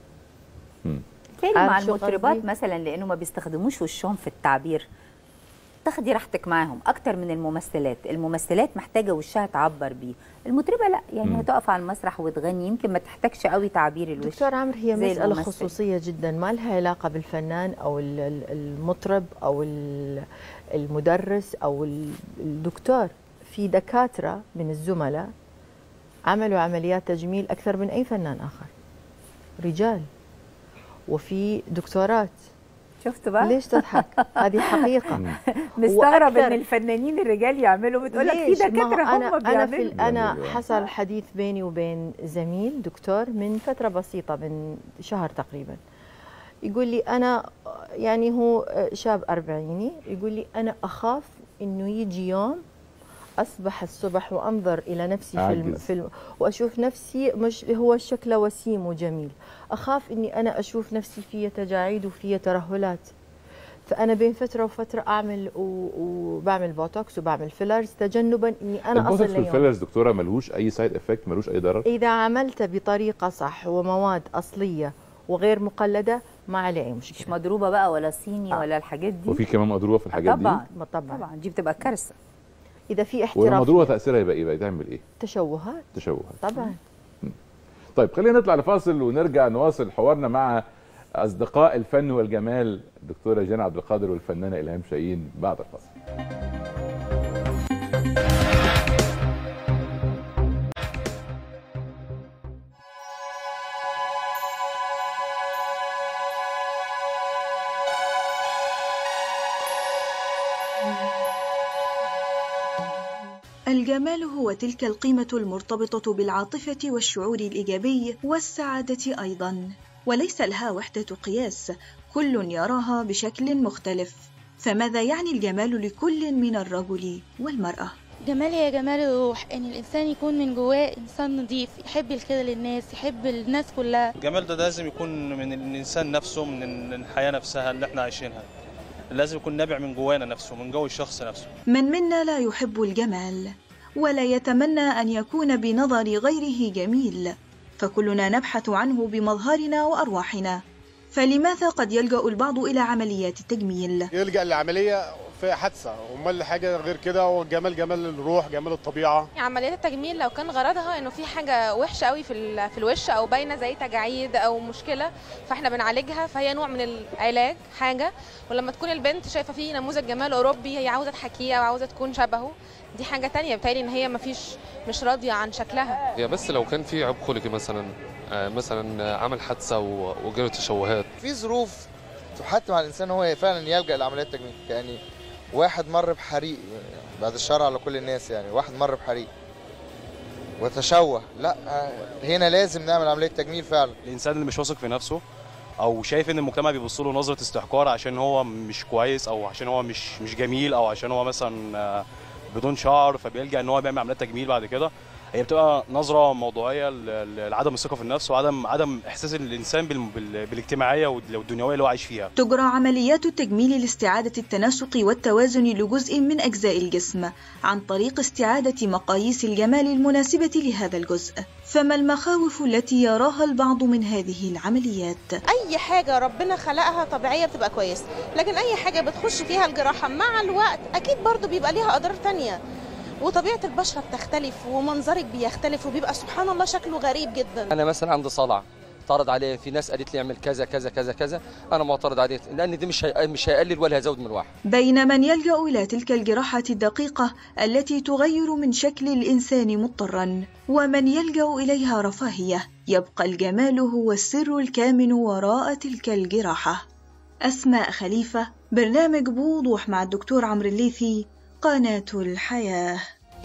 تاني مع عارف شو المطربات قصدي؟ مثلا لانه ما بيستخدموش وشهم في التعبير تاخدي راحتك معاهم اكتر من الممثلات الممثلات محتاجه وشها تعبر بيه المطربه لا يعني مم. هتقف على المسرح وتغني يمكن ما تحتاجش قوي تعبير الوش دكتور عمرو هي زي مسألة الممثل. خصوصية جدا ما لها علاقة بالفنان أو ال- ال- المطرب أو ال- المدرس أو ال- الدكتور في دكاترة من الزملاء عملوا عمليات تجميل أكثر من أي فنان آخر رجال وفي دكتورات شفتوا بقى ليش تضحك؟ هذه حقيقة مستغرب وأكثر- ان الفنانين الرجال يعملوا بتقول لك في ليش؟ ما هو دكاتره انا هم انا في بيعملوا انا بيعملوا. حصل حديث بيني وبين زميل دكتور من فتره بسيطه من شهر تقريبا يقول لي انا يعني هو شاب أربعيني يقول لي انا اخاف انه يجي يوم اصبح الصبح وانظر الى نفسي في الم... أعجز. في الم... واشوف نفسي مش هو شكله وسيم وجميل اخاف اني انا اشوف نفسي في تجاعيد وفي ترهلات فانا بين فتره وفتره اعمل و... وبعمل بوتوكس وبعمل فيلرز تجنبا اني انا اصل البوتوكس ليوم والفيلرز دكتوره ملهوش اي سايد افكت ملوش اي ضرر اذا عملته بطريقه صح ومواد اصليه وغير مقلده ما عليه اي مش مشكله مضروبه بقى ولا صيني آه. ولا الحاجات دي وفي كمان مضروبه في الحاجات دي طبعا ما طبعا طبعا دي بتبقى كارثه اذا في ولما احتراف مضروبه تاثيرها يبقى ايه بقى تعمل ايه تشوهات تشوهات طبعا طيب خلينا نطلع لفاصل ونرجع نواصل حوارنا مع اصدقاء الفن والجمال الدكتوره جانا عبد القادر والفنانه الهام شاهين بعد الفاصل الجمال هو تلك القيمة المرتبطة بالعاطفة والشعور الإيجابي والسعادة أيضا وليس لها وحدة قياس كل يراها بشكل مختلف فماذا يعني الجمال لكل من الرجل والمرأة؟ جمال هي جمال الروح ان الانسان يكون من جواه انسان نظيف يحب الخير للناس يحب الناس كلها الجمال ده لازم يكون من الانسان نفسه من الحياه نفسها اللي احنا عايشينها لازم يكون نابع من جوانا نفسه من جوه الشخص نفسه من منا لا يحب الجمال ولا يتمنى أن يكون بنظر غيره جميل فكلنا نبحث عنه بمظهرنا وأرواحنا فلماذا قد يلجأ البعض إلى عمليات التجميل؟ يلجأ للعملية في حادثه امال حاجه غير كده هو الجمال جمال الروح جمال الطبيعه عمليات التجميل لو كان غرضها انه في حاجه وحشه قوي في ال- في الوش او باينه زي تجاعيد او مشكله فاحنا بنعالجها فهي نوع من العلاج حاجه ولما تكون البنت شايفه فيه نموذج جمال اوروبي هي عاوزه تحكيه او عاوزه تكون شبهه دي حاجه تانية بتهيألي ان هي مفيش مش راضيه عن شكلها هي بس لو كان في عيب خلقي مثلا آه، مثلا آه، عمل حادثه و- وجاله تشوهات في ظروف تحتم على الانسان هو فعلا يلجا لعمليات التجميل يعني واحد مر بحريق بعد الشر على كل الناس يعني واحد مر بحريق وتشوه لا آه، هنا لازم نعمل عمليه تجميل فعلا الانسان اللي مش واثق في نفسه او شايف ان المجتمع بيبص له نظره استحقار عشان هو مش كويس او عشان هو مش مش جميل او عشان هو مثلا آه، بدون شعر فبيلجا ان هو بيعمل عمليات تجميل بعد كده هي بتبقى نظره موضوعيه ل- ل- لعدم الثقه في النفس وعدم عدم احساس الانسان بال- بال- بالاجتماعيه والدنيويه اللي هو عايش فيها تجرى عمليات التجميل لاستعادة التناسق والتوازن لجزء من أجزاء الجسم عن طريق استعادة مقاييس الجمال المناسبة لهذا الجزء فما المخاوف التي يراها البعض من هذه العمليات؟ اي حاجه ربنا خلقها طبيعيه بتبقى كويسه لكن اي حاجه بتخش فيها الجراحه مع الوقت اكيد برضو بيبقى ليها اضرار تانية وطبيعه البشره بتختلف ومنظرك بيختلف وبيبقى سبحان الله شكله غريب جدا انا مثلا عندي صلع اعترض عليه في ناس قالت لي اعمل كذا كذا كذا كذا انا معترض عليه لان دي مش هي- مش هيقلل ولا هيزود من واحد بين من يلجأ إلى تلك الجراحة الدقيقة التي تغير من شكل الإنسان مضطرا ومن يلجأ إليها رفاهية يبقى الجمال هو السر الكامن وراء تلك الجراحة أسماء خليفة برنامج بوضوح مع الدكتور عمرو الليثي قناة الحياة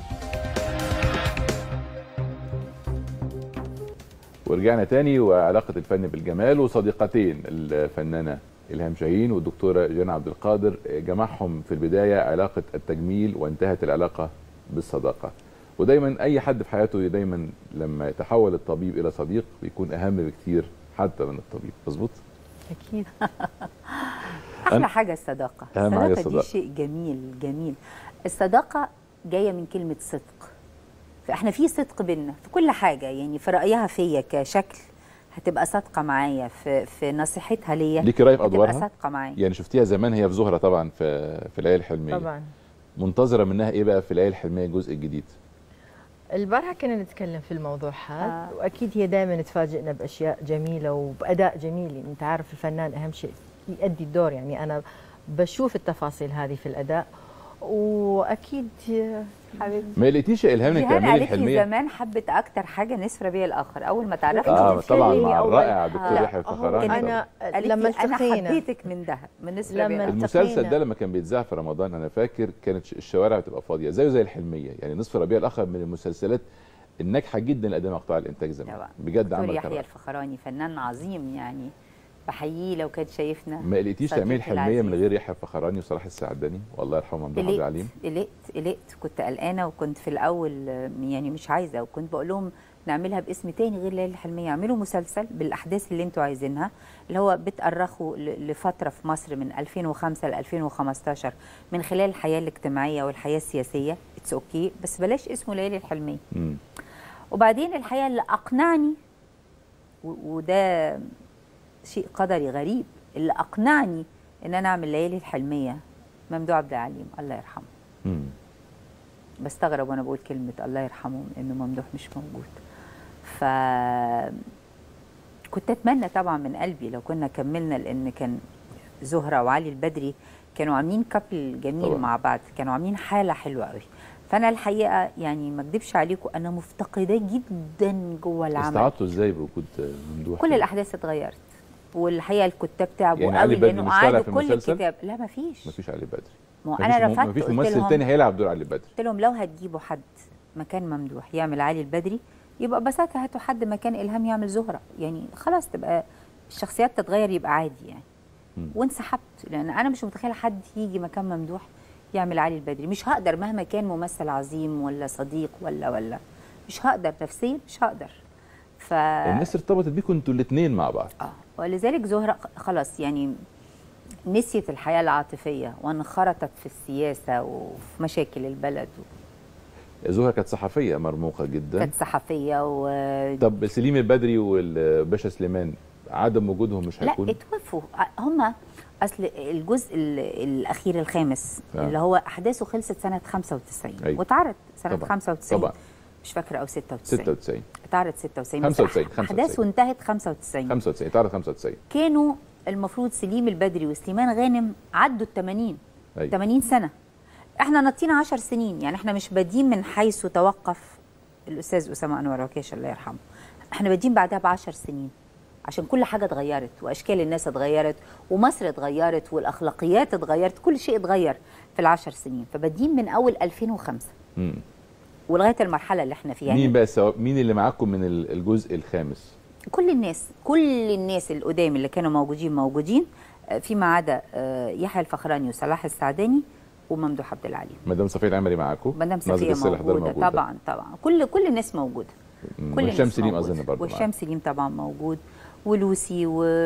ورجعنا تاني وعلاقة الفن بالجمال وصديقتين الفنانة إلهام شاهين والدكتورة جانا عبد القادر جمعهم في البداية علاقة التجميل وانتهت العلاقة بالصداقة ودايما أي حد في حياته دايما لما يتحول الطبيب إلى صديق بيكون أهم بكتير حتى من الطبيب مظبوط؟ اكيد احلى أنا- حاجه الصداقه أهم حاجة الصداقه دي الصداقة. شيء جميل جميل الصداقه جايه من كلمه صدق فاحنا في صدق بينا في كل حاجه يعني في رايها فيا كشكل هتبقى صادقه معايا في في نصيحتها ليا ليكي رأي في هتبقى أدوارها؟ صادقه معايا يعني شفتيها زمان هي في زهرة طبعا في في العيال الحلمية طبعا منتظرة منها إيه بقى في العيال الحلمية الجزء الجديد؟ البارحة كنا نتكلم في الموضوع هذا آه. وأكيد هي دائما تفاجئنا بأشياء جميلة وبأداء جميل يعني أنت عارف الفنان أهم شيء يؤدي الدور يعني أنا بشوف التفاصيل هذه في الأداء وأكيد حبيبتي ما لقيتيش يا إلهام إنك جيهان تعملي قالت لي الحلمية؟ زمان حبت اكتر حاجه نصف ربيع الاخر اول ما تعرفي آه طبعا مع أول- الرائع دكتور لا، يحيى هو الفخراني كانت- طبعاً. قالت لما لي انا التقينا. حبيتك من ده من نصف لما ربيع الآخر. المسلسل ده لما كان بيتذاع في رمضان انا فاكر كانت ش- الشوارع بتبقى فاضيه زيه زي الحلميه يعني نصف ربيع الاخر من المسلسلات الناجحه جدا اللي قدمها قطاع الانتاج زمان بجد دكتور عمل يحيى كرامه الفخراني فنان عظيم يعني بحييه لو كان شايفنا ما قلقتيش صديقي تعملي الحلميه العزيز. من غير يحيى الفخراني وصلاح السعداني والله يرحمه ممدوح عبد قلقت العليم قلقت قلقت كنت قلقانه وكنت في الاول آه، يعني مش عايزه وكنت بقول لهم نعملها باسم تاني غير ليالي الحلميه اعملوا مسلسل بالاحداث اللي انتوا عايزينها اللي هو بتأرخوا ل- لفتره في مصر من 2005 ل 2015 من خلال الحياه الاجتماعيه والحياه السياسيه اتس اوكي بس بلاش اسمه ليالي الحلميه مم. وبعدين الحقيقه اللي اقنعني و- وده شيء قدري غريب اللي اقنعني ان انا اعمل ليالي الحلميه ممدوح عبد العليم الله يرحمه مم. بستغرب وانا بقول كلمه الله يرحمه انه ممدوح مش موجود ف كنت اتمنى طبعا من قلبي لو كنا كملنا لان كان زهره وعلي البدري كانوا عاملين كابل جميل طبعاً. مع بعض كانوا عاملين حاله حلوه قوي فانا الحقيقه يعني ما اكدبش عليكم انا مفتقده جدا جوه العمل استعدتوا ازاي بوجود ممدوح كل الاحداث اتغيرت والحقيقه الكتاب تعبوا يعني علي قوي بدري لانه مش طالع قعدوا في كل المسلسل؟ الكتاب لا ما فيش مفيش علي بدري ما هو مفيش انا م- رفضت مفيش قلت ممثل لهم- تاني هيلعب دور علي بدري قلت لهم لو هتجيبوا حد مكان ممدوح يعمل علي البدري يبقى ببساطه هاتوا حد مكان الهام يعمل زهره يعني خلاص تبقى الشخصيات تتغير يبقى عادي يعني مم. وانسحبت لان انا مش متخيله حد يجي مكان ممدوح يعمل علي البدري مش هقدر مهما كان ممثل عظيم ولا صديق ولا ولا مش هقدر نفسيا مش هقدر ف الناس ارتبطت بيكم انتوا الاثنين مع بعض اه ولذلك زهرة خلاص يعني نسيت الحياة العاطفية وانخرطت في السياسة وفي مشاكل البلد زهره كانت صحفيه مرموقه جدا كانت صحفية و طب سليم البدري والباشا سليمان عدم وجودهم مش لا هيكون اتوفوا هم اصل الجزء ال- الاخير الخامس آه. اللي هو احداثه خلصت سنه 95 أيوة. واتعرض سنه طبعاً. 95 طبعا مش فاكره او 96 96 اتعرض 96 بس 95 أح- احداثه 95. انتهت 95 95 اتعرض 95 كانوا المفروض سليم البدري وسليمان غانم عدوا ال 80 أيوة. 80 سنه احنا نطينا 10 سنين يعني احنا مش بادين من حيث توقف الاستاذ اسامه انور عكاش الله يرحمه احنا بادين بعدها ب 10 سنين عشان كل حاجه اتغيرت واشكال الناس اتغيرت ومصر اتغيرت والاخلاقيات اتغيرت كل شيء اتغير في العشر سنين فبادين من اول 2005 مم. ولغايه المرحله اللي احنا فيها مين بقى السوا... مين اللي معاكم من ال- الجزء الخامس كل الناس كل الناس القدام اللي كانوا موجودين موجودين آه، فيما عدا آه، يحيى الفخراني وصلاح السعداني وممدوح عبد العليم مدام صفيه العمري معاكم مدام ناظر صفيه السلاح دار موجوده طبعا طبعا كل كل الناس موجوده مم. كل وهشام الناس سليم موجودة. اظن برضه وهشام سليم طبعا موجود ولوسي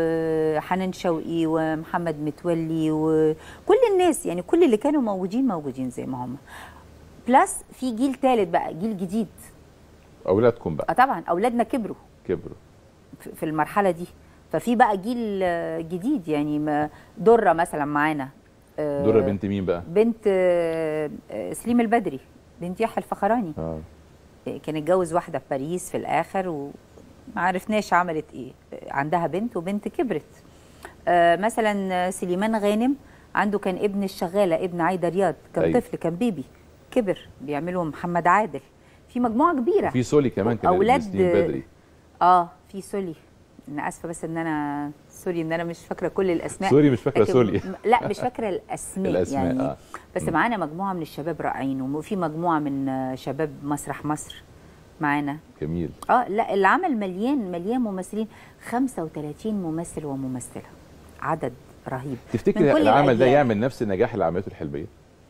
وحنان شوقي ومحمد متولي وكل الناس يعني كل اللي كانوا موجودين موجودين زي ما هم بلس في جيل ثالث بقى جيل جديد اولادكم بقى اه طبعا اولادنا كبروا كبروا في- في المرحله دي ففي بقى جيل آه، جديد يعني ما- دره مثلا معانا آه، دره بنت مين بقى بنت آه، آه، سليم البدري بنت يحيى الفخراني اه كان اتجوز واحده في باريس في الاخر وما عرفناش عملت ايه عندها بنت وبنت كبرت آه، مثلا سليمان غانم عنده كان ابن الشغاله ابن عايده رياض كان أيوة. طفل كان بيبي كبر بيعملوا محمد عادل في مجموعه كبيره في سولي كمان كان أولاد- ابن سليم بدري اه في سولي انا اسفه بس ان انا سوري ان انا مش فاكره كل الاسماء سوري مش فاكرة لكن- سولي. م- لا مش فاكره الاسماء, الأسماء، يعني آه. بس مم. معانا مجموعه من الشباب رائعين وفي مجموعه من آه، شباب مسرح مصر معانا جميل اه لا العمل مليان مليان ممثلين 35 ممثل وممثله عدد رهيب تفتكر من كل العمل ده الأجيال. يعمل نفس النجاح اللي عملته الحلميه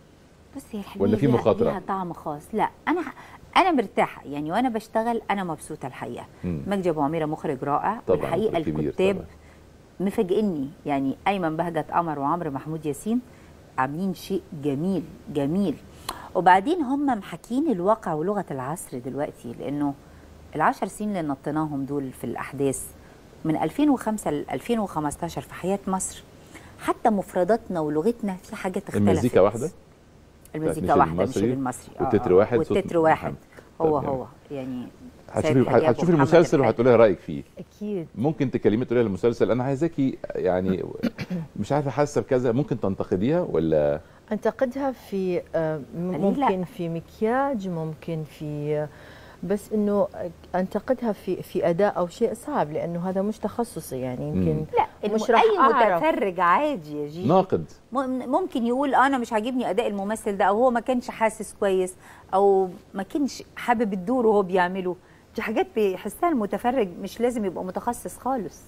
بس هي الحلمية ولا في ليها- مخاطرة؟ ليها طعم خاص لا انا انا مرتاحه يعني وانا بشتغل انا مبسوطه الحقيقه مم. مجدي ابو عميره مخرج رائع طبعاً، والحقيقه مخرج كبير الكتاب طبعاً. مفاجئني يعني ايمن بهجت قمر وعمرو محمود ياسين عاملين شيء جميل جميل وبعدين هم محاكين الواقع ولغه العصر دلوقتي لانه العشر سنين اللي نطيناهم دول في الاحداث من 2005 ل 2015 في حياه مصر حتى مفرداتنا ولغتنا في حاجات اختلفت المزيكا واحده المزيكا نشيد واحده المصري نشيد المصري آه، والتتر آه. واحد صوت والتتر واحد محمد. هو طب هو يعني هتشوفي سيد حجاب هتشوفي ومحمد المسلسل الحاج. وهتقولي رايك فيه اكيد ممكن تكلمي تقولي للمسلسل انا عايزاكي يعني مش عارفه حاسه بكذا ممكن تنتقديها ولا انتقدها في آه، م- قليل لا. ممكن في مكياج ممكن في بس انه انتقدها في في اداء او شيء صعب لانه هذا مش تخصصي يعني يمكن لا مش مش راح اي أعرف. متفرج عادي يا جيجي ناقد م- ممكن يقول انا مش عاجبني اداء الممثل ده او هو ما كانش حاسس كويس او ما كانش حابب الدور وهو بيعمله دي حاجات بيحسها المتفرج مش لازم يبقى متخصص خالص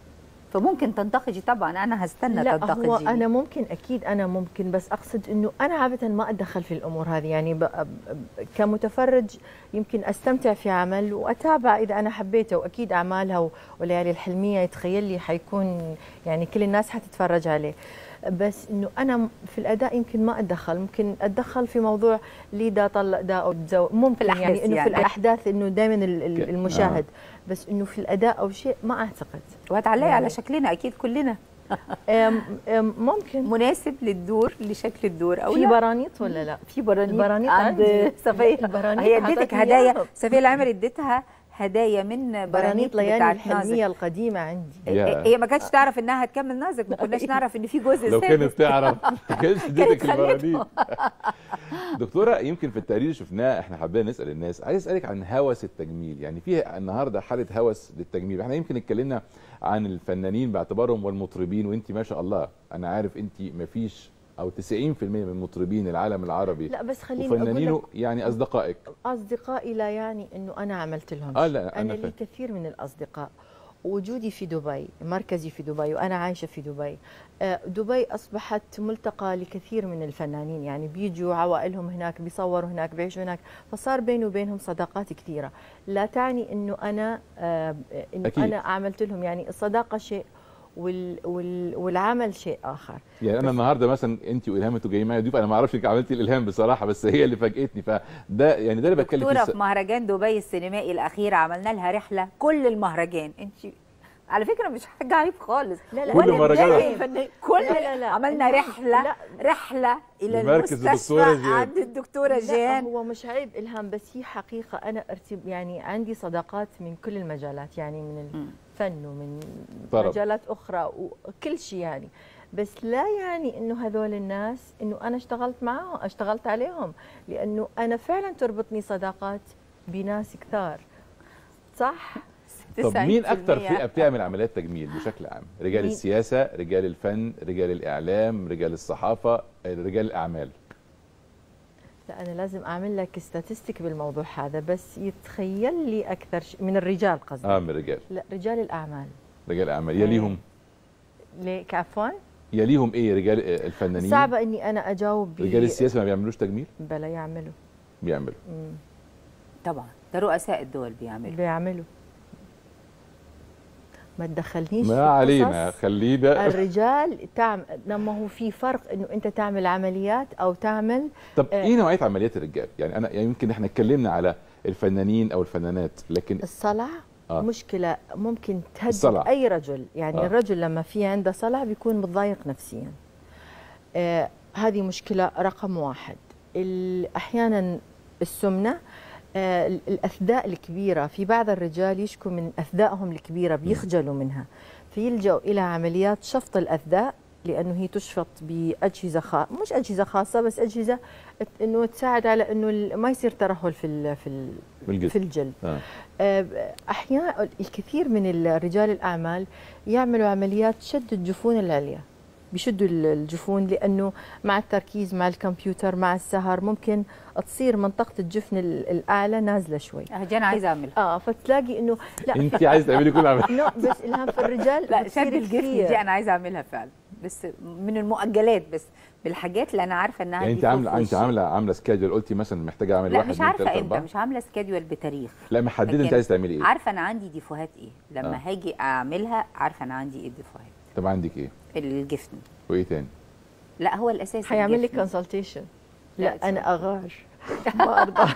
فممكن تنتقدي طبعا انا هستنى لا تنتقدي هو انا ممكن اكيد انا ممكن بس اقصد انه انا عاده ما اتدخل في الامور هذه يعني ب... ب... كمتفرج يمكن استمتع في عمل واتابع اذا انا حبيته واكيد اعمالها و- وليالي الحلميه يتخيل لي حيكون يعني كل الناس حتتفرج عليه بس انه انا في الاداء يمكن ما اتدخل ممكن اتدخل في موضوع لي ده طلق ده او تزوج ممكن الأحداث يعني انه يعني. في الاحداث انه دائما ال- ال- ك- المشاهد بس انه في الاداء او شيء ما اعتقد وهتعلقي يعني- على شكلنا اكيد كلنا أم أم ممكن مناسب للدور لشكل الدور او في لا برانيط ولا لا؟ في برانيط البرانيط عند عندي. صفيه البرانيط هي اديتك أعطتني هدايا إياها. صفيه العمر اديتها هدايا من برانيط برانيط ليالي بتاعت الحلميه نازك القديمه عندي يا. هي ما كانتش تعرف انها هتكمل نازك ما كناش نعرف ان في جزء لو سادس. كانت تعرف ما كانتش اديتك خلته. البرانيت دكتوره يمكن في التقرير شفناه احنا حابين نسال الناس عايز اسالك عن هوس التجميل يعني في النهارده حاله هوس للتجميل احنا يمكن اتكلمنا عن الفنانين باعتبارهم والمطربين وانت ما شاء الله انا عارف انت ما فيش او 90% من مطربين العالم العربي لا بس خليني اقول وفنانينه لك يعني اصدقائك اصدقائي لا يعني انه انا عملت لهم آه شيء. لا، أنا انا فاهم. لي كثير من الاصدقاء وجودي في دبي مركزي في دبي وانا عايشه في دبي آه، دبي اصبحت ملتقى لكثير من الفنانين يعني بيجوا عوائلهم هناك بيصوروا هناك بيعيشوا هناك فصار بيني وبينهم صداقات كثيره لا تعني انه انا آه، انه أكيد. انا عملت لهم يعني الصداقه شيء وال وال والعمل شيء اخر يعني انا النهارده مثلا انت والهام انتوا جايين معايا ضيوف انا ما اعرفش انك عملتي الالهام بصراحه بس هي اللي فاجئتني فده يعني ده اللي بتكلم دكتوره فيه في مهرجان دبي السينمائي الاخير عملنا لها رحله كل المهرجان انت على فكره مش حاجه عيب خالص لا لا كل ولا مرة كده. بنلاقي فن- كل لا لا لا. عملنا لا، رحله لا. رحله الى لمركز المستشفى الدكتورة جيهان. عند الدكتوره لا جيهان هو مش عيب الهام بس هي حقيقه انا ارتب يعني عندي صداقات من كل المجالات يعني من الفن ومن طرب. مجالات اخرى وكل شيء يعني بس لا يعني انه هذول الناس انه انا اشتغلت معاهم اشتغلت عليهم لانه انا فعلا تربطني صداقات بناس كثار صح طب مين 90% اكتر فئه بتعمل عمليات تجميل بشكل عام رجال مين؟ السياسه رجال الفن رجال الاعلام رجال الصحافه رجال الاعمال لا انا لازم اعمل لك ستاتستيك بالموضوع هذا بس يتخيل لي اكثر شيء من الرجال قصدي اه من الرجال لا رجال الاعمال رجال الاعمال يليهم ليه عفوا يليهم ايه رجال آه، الفنانين صعبه اني انا اجاوب ب- رجال السياسه ما بيعملوش تجميل بلا يعملوا بيعملوا مم. طبعا ده رؤساء الدول بيعملوا بيعملوا ما تدخلنيش في ما علينا قصص. خلينا الرجال تعمل لما هو في فرق انه انت تعمل عمليات او تعمل طب آه. ايه نوعيه عمليات الرجال يعني انا يعني يمكن احنا اتكلمنا على الفنانين او الفنانات لكن الصلع آه. آه. مشكلة ممكن تهدد الصلع. أي رجل يعني آه. آه. الرجل لما في عنده صلع بيكون متضايق نفسيا آه هذه مشكلة رقم واحد ال- أحيانا السمنة آه ال- الأثداء الكبيرة في بعض الرجال يشكوا من أثدائهم الكبيرة بيخجلوا منها فيلجأوا إلى عمليات شفط الأثداء لأنه هي تشفط بأجهزة خا... مش أجهزة خاصة بس أجهزة ت- إنه تساعد على إنه ال- ما يصير ترهل في ال... في ال... بالجسم. في الجلد آه. آه، احيانا الكثير من رجال الاعمال يعملوا عمليات شد الجفون العليا بيشدوا ال- الجفون لانه مع التركيز مع الكمبيوتر مع السهر ممكن تصير منطقه الجفن ال- الاعلى نازله شوي هجان عايزه اعملها اه فتلاقي انه لا انت عايزه تعملي كل عمليه نو بس الهام في الرجال لا بتصير شد الجفن كثير. دي انا عايزه اعملها فعلا بس من المؤجلات بس بالحاجات اللي انا عارفه انها يعني دي انت عامله فوق انت وشي. عامله عامله سكادجول قلتي مثلا محتاجه اعمل لا واحد مش اثنين عارفه ثلاثه امتى اربعه مش عامله سكادول بتاريخ لا محدده انت لكن عايزه تعملي ايه عارفه انا عندي ديفوهات ايه لما آه. هاجي اعملها عارفه انا عندي ايه الديفوهات طب عندك ايه الجفن وايه تاني لا هو الاساس حيعمل لك الجفن. كونسلتيشن لا، لا انا اغار ما ارضى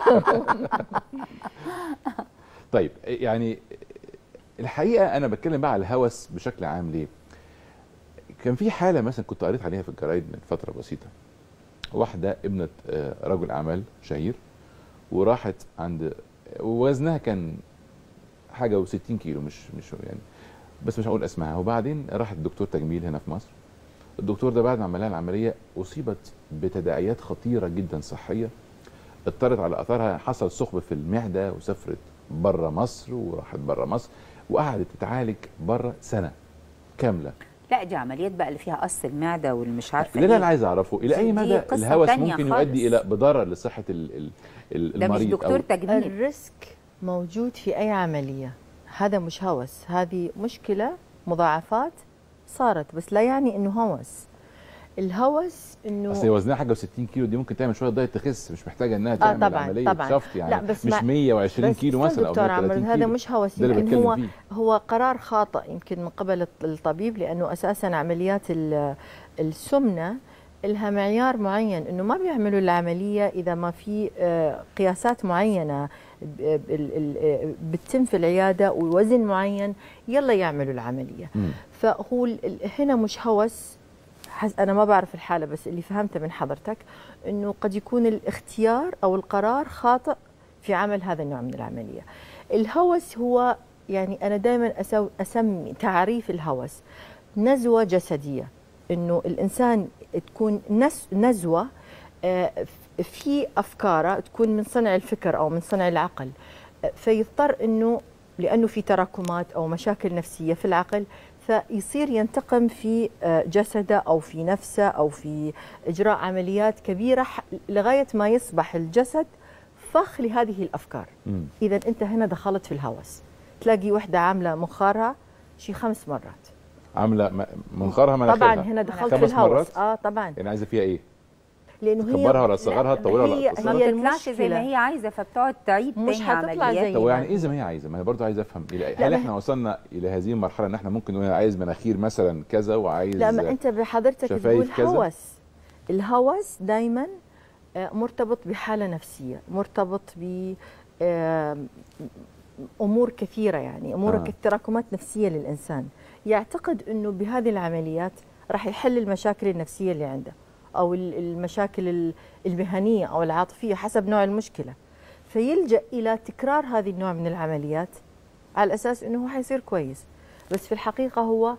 طيب يعني الحقيقه انا بتكلم بقى على الهوس بشكل عام ليه كان في حاله مثلا كنت قريت عليها في الجرايد من فتره بسيطه واحده ابنه آه، رجل اعمال شهير وراحت عند وزنها كان حاجه و60 كيلو مش مش يعني بس مش هقول اسمها وبعدين راحت دكتور تجميل هنا في مصر الدكتور ده بعد ما عمل لها العمليه اصيبت بتداعيات خطيره جدا صحيه اضطرت على اثرها حصل ثقب في المعده وسافرت بره مصر وراحت بره مصر وقعدت تتعالج بره سنه كامله لا دي عمليات بقى اللي فيها قص المعده والمش عارفه ده اللي ايه انا عايز اعرفه الى اي دي مدى قصة الهوس تانية ممكن خالص. يؤدي الى بضرر لصحه ال ال ال ده مش المريض دكتور أو- تجميل الريسك موجود في اي عمليه هذا مش هوس هذه مشكله مضاعفات صارت بس لا يعني انه هوس الهوس انه اصل هي وزنها حاجه و60 كيلو دي ممكن تعمل شويه دايت تخس مش محتاجه انها تعمل طبعاً، عمليه طبعاً. شفط يعني لا، بس مش مع- 120 بس كيلو استنى مثلا او دكتور 130 عمرو كيلو هذا مش هوس ده اللي يمكن بتكلم هو فيه. هو قرار خاطئ يمكن من قبل الطبيب لانه اساسا عمليات ال- السمنه لها معيار معين انه ما بيعملوا العمليه اذا ما في آه، قياسات معينه ب- ال- ال- آه، بتتم في العياده ووزن معين يلا يعملوا العمليه مم. فهو ال- ال- هنا مش هوس حس انا ما بعرف الحاله بس اللي فهمته من حضرتك انه قد يكون الاختيار او القرار خاطئ في عمل هذا النوع من العمليه الهوس هو يعني انا دائما اسمي تعريف الهوس نزوه جسديه انه الانسان تكون نس نزوه آه، في افكاره تكون من صنع الفكر او من صنع العقل آه، فيضطر انه لانه في تراكمات او مشاكل نفسيه في العقل فيصير ينتقم في آه، جسده او في نفسه او في اجراء عمليات كبيره ح- لغايه ما يصبح الجسد فخ لهذه الافكار مم. اذا انت هنا دخلت في الهوس تلاقي وحده عامله مخارها شي خمس مرات عامله م- منخارها مناخيرها طبعا هنا دخلت في خمس الهوس مرات اه طبعا يعني عايزه فيها ايه لانه هي تكبرها ولا تصغرها لا، تطولها ولا هي تقصرها ما هي بتطلعش زي ما المشكلة. هي عايزه فبتقعد تعيد مش تاني هتطلع عمليات زي طب ما يعني ايه زي ما هي عايزه ما انا برضه عايز افهم الى لا، هل ما احنا وصلنا الى هذه المرحله ان احنا ممكن نقول انا عايز مناخير مثلا كذا وعايز لا ما انت بحضرتك شفايف تقول كذا؟ هوس الهوس دائما مرتبط بحاله نفسيه مرتبط ب آه، امور كثيره يعني امور آه. آه. تراكمات نفسيه للانسان يعتقد انه بهذه العمليات راح يحل المشاكل النفسيه اللي عنده او ال- المشاكل ال- المهنيه او العاطفيه حسب نوع المشكله فيلجا الى تكرار هذه النوع من العمليات على اساس انه هو حيصير كويس بس في الحقيقه هو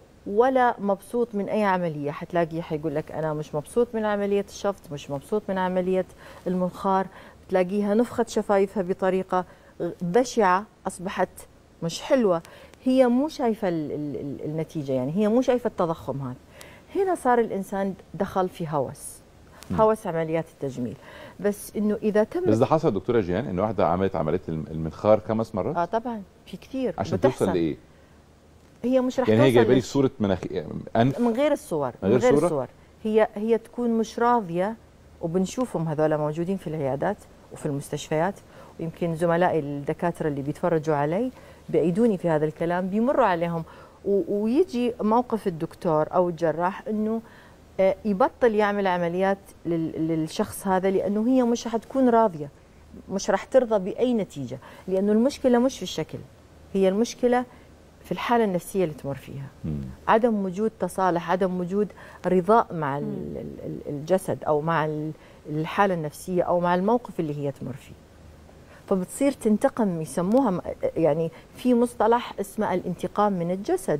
ولا مبسوط من اي عمليه حتلاقيه حيقول لك انا مش مبسوط من عمليه الشفط مش مبسوط من عمليه المنخار تلاقيها نفخت شفايفها بطريقه بشعه اصبحت مش حلوه هي مو شايفه ال ال ال النتيجه يعني هي مو شايفه التضخم هذا هنا صار الانسان دخل في هوس هوس عمليات التجميل بس انه اذا تم بس ده حصل دكتوره جيهان ان واحده عملت عمليه الم- المنخار خمس مرات اه طبعا في كثير عشان بتحصل. توصل لايه؟ هي مش رح يعني هي توصل جايبه لي للش- صوره مناخير انف من غير الصور من غير صورة؟ الصور هي هي تكون مش راضيه وبنشوفهم هذول موجودين في العيادات وفي المستشفيات ويمكن زملائي الدكاتره اللي بيتفرجوا علي بيأيدوني في هذا الكلام بيمروا عليهم و- ويجي موقف الدكتور او الجراح انه آه، يبطل يعمل عمليات لل- للشخص هذا لانه هي مش حتكون راضيه مش راح ترضى باي نتيجه لانه المشكله مش في الشكل هي المشكله في الحاله النفسيه اللي تمر فيها عدم وجود تصالح عدم وجود رضاء مع ال- ال- ال- الجسد او مع ال- الحاله النفسيه او مع الموقف اللي هي تمر فيه فبتصير تنتقم يسموها م- يعني في مصطلح اسمه الانتقام من الجسد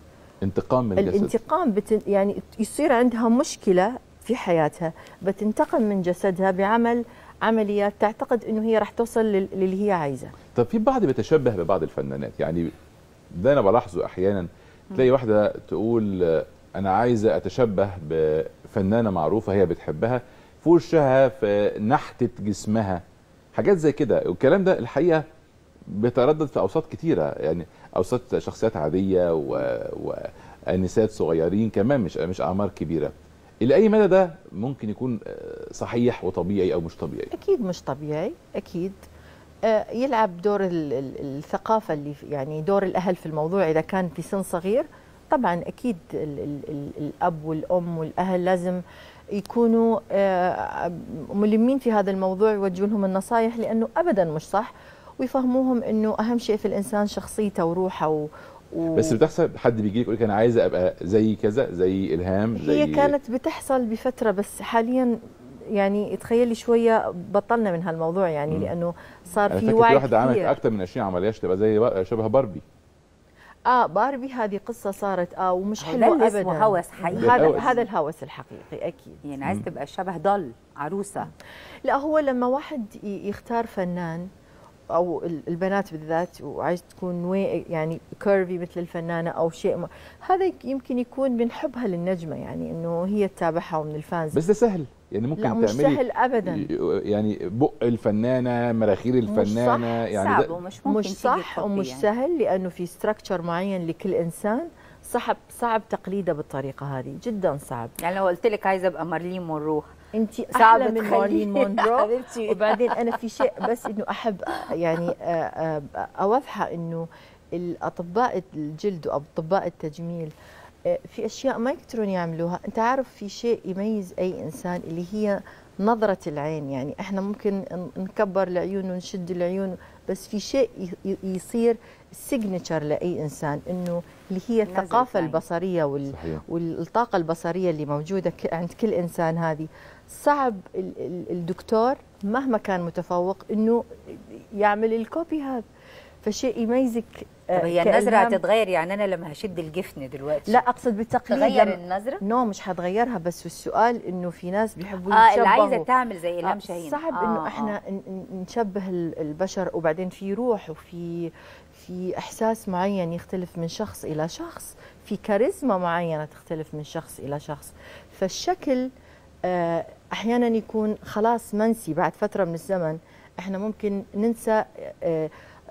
انتقام من الجسد الانتقام بتن يعني يصير عندها مشكله في حياتها بتنتقم من جسدها بعمل عمليات تعتقد انه هي راح توصل لل- للي هي عايزاه طب في بعض بيتشبه ببعض الفنانات يعني ده انا بلاحظه احيانا تلاقي واحده تقول آه، انا عايزه اتشبه بفنانه معروفه هي بتحبها في وشها في نحته جسمها حاجات زي كده والكلام ده الحقيقه بيتردد في اوساط كتيره يعني اوساط شخصيات عاديه و... ونسات صغيرين كمان مش مش اعمار كبيره الى اي مدى ده ممكن يكون آه، صحيح وطبيعي او مش طبيعي اكيد مش طبيعي اكيد آه، يلعب دور ال- ال- الثقافه اللي في- يعني دور الاهل في الموضوع اذا كان في سن صغير طبعا اكيد ال ال ال الاب والام والاهل لازم يكونوا آه، ملمين في هذا الموضوع يوجهوا لهم النصائح لانه ابدا مش صح ويفهموهم انه اهم شيء في الانسان شخصيته وروحه و و- بس بتحصل حد بيجي لك يقول لك انا عايزه ابقى زي كذا زي الهام زي هي كانت بتحصل بفترة بس حاليا يعني تخيلي شوية بطلنا من هالموضوع يعني مم. لأنه صار انا في فاكر وعي في واحده عملت كثير. اكتر من 20 عمليه عشان تبقى زي بق- شبه باربي اه باربي هذه قصة صارت اه ومش هو ده حلوة اللي أبدا اسمه هوس حقيقي. هذا الهوس. هذا الهوس الحقيقي أكيد يعني عايز تبقى شبه ضل عروسه لا هو لما واحد ي- يختار فنان او ال- البنات بالذات وعايز تكون وي يعني كيرفي مثل الفنانه او شيء ما هذا يمكن يكون من حبها للنجمه يعني انه هي تتابعها ومن الفانز بس ده سهل يعني ممكن لا مش تعملي سهل ابدا يعني بق الفنانه مراخير الفنانه يعني صعب ده ومش ممكن مش تيجي صح تحطي ومش يعني. سهل لانه في ستراكشر معين لكل انسان صعب صعب تقليده بالطريقه هذه جدا صعب يعني لو قلت لك عايزه ابقى مارلين مونرو انت صعب احلى من تخلي- مارلين مونرو حبيبتي. وبعدين انا في شيء بس انه احب يعني آه، آه، اوضحه انه الاطباء الجلد او اطباء التجميل آه، في اشياء ما يقدرون يعملوها انت عارف في شيء يميز اي انسان اللي هي نظرة العين يعني احنا ممكن ن- نكبر العيون ونشد العيون بس في شيء ي- ي- يصير سيجنتشر لاي انسان انه اللي هي نظرة الثقافة العين. البصرية وال صحيح والطاقة البصرية اللي موجودة ك- عند كل إنسان هذه صعب ال- ال- الدكتور مهما كان متفوق إنه يعمل الكوبي هذا فشيء يميزك آه، طب هي النظره كإلهام. هتتغير يعني انا لما هشد الجفن دلوقتي لا أقصد بالتقليد تغير لما- النظره نو مش حتغيرها بس السؤال إنه في ناس بيحبوا اه اللي يتشبهوا. عايزه تعمل زي الهام آه، شاهين صعب آه، انه آه. احنا ن- ن- نشبه ال- البشر وبعدين في روح وفي في احساس معين يختلف من شخص الى شخص في كاريزما معينه تختلف من شخص الى شخص فالشكل آه، احيانا يكون خلاص منسي بعد فتره من الزمن احنا ممكن ننسى آه،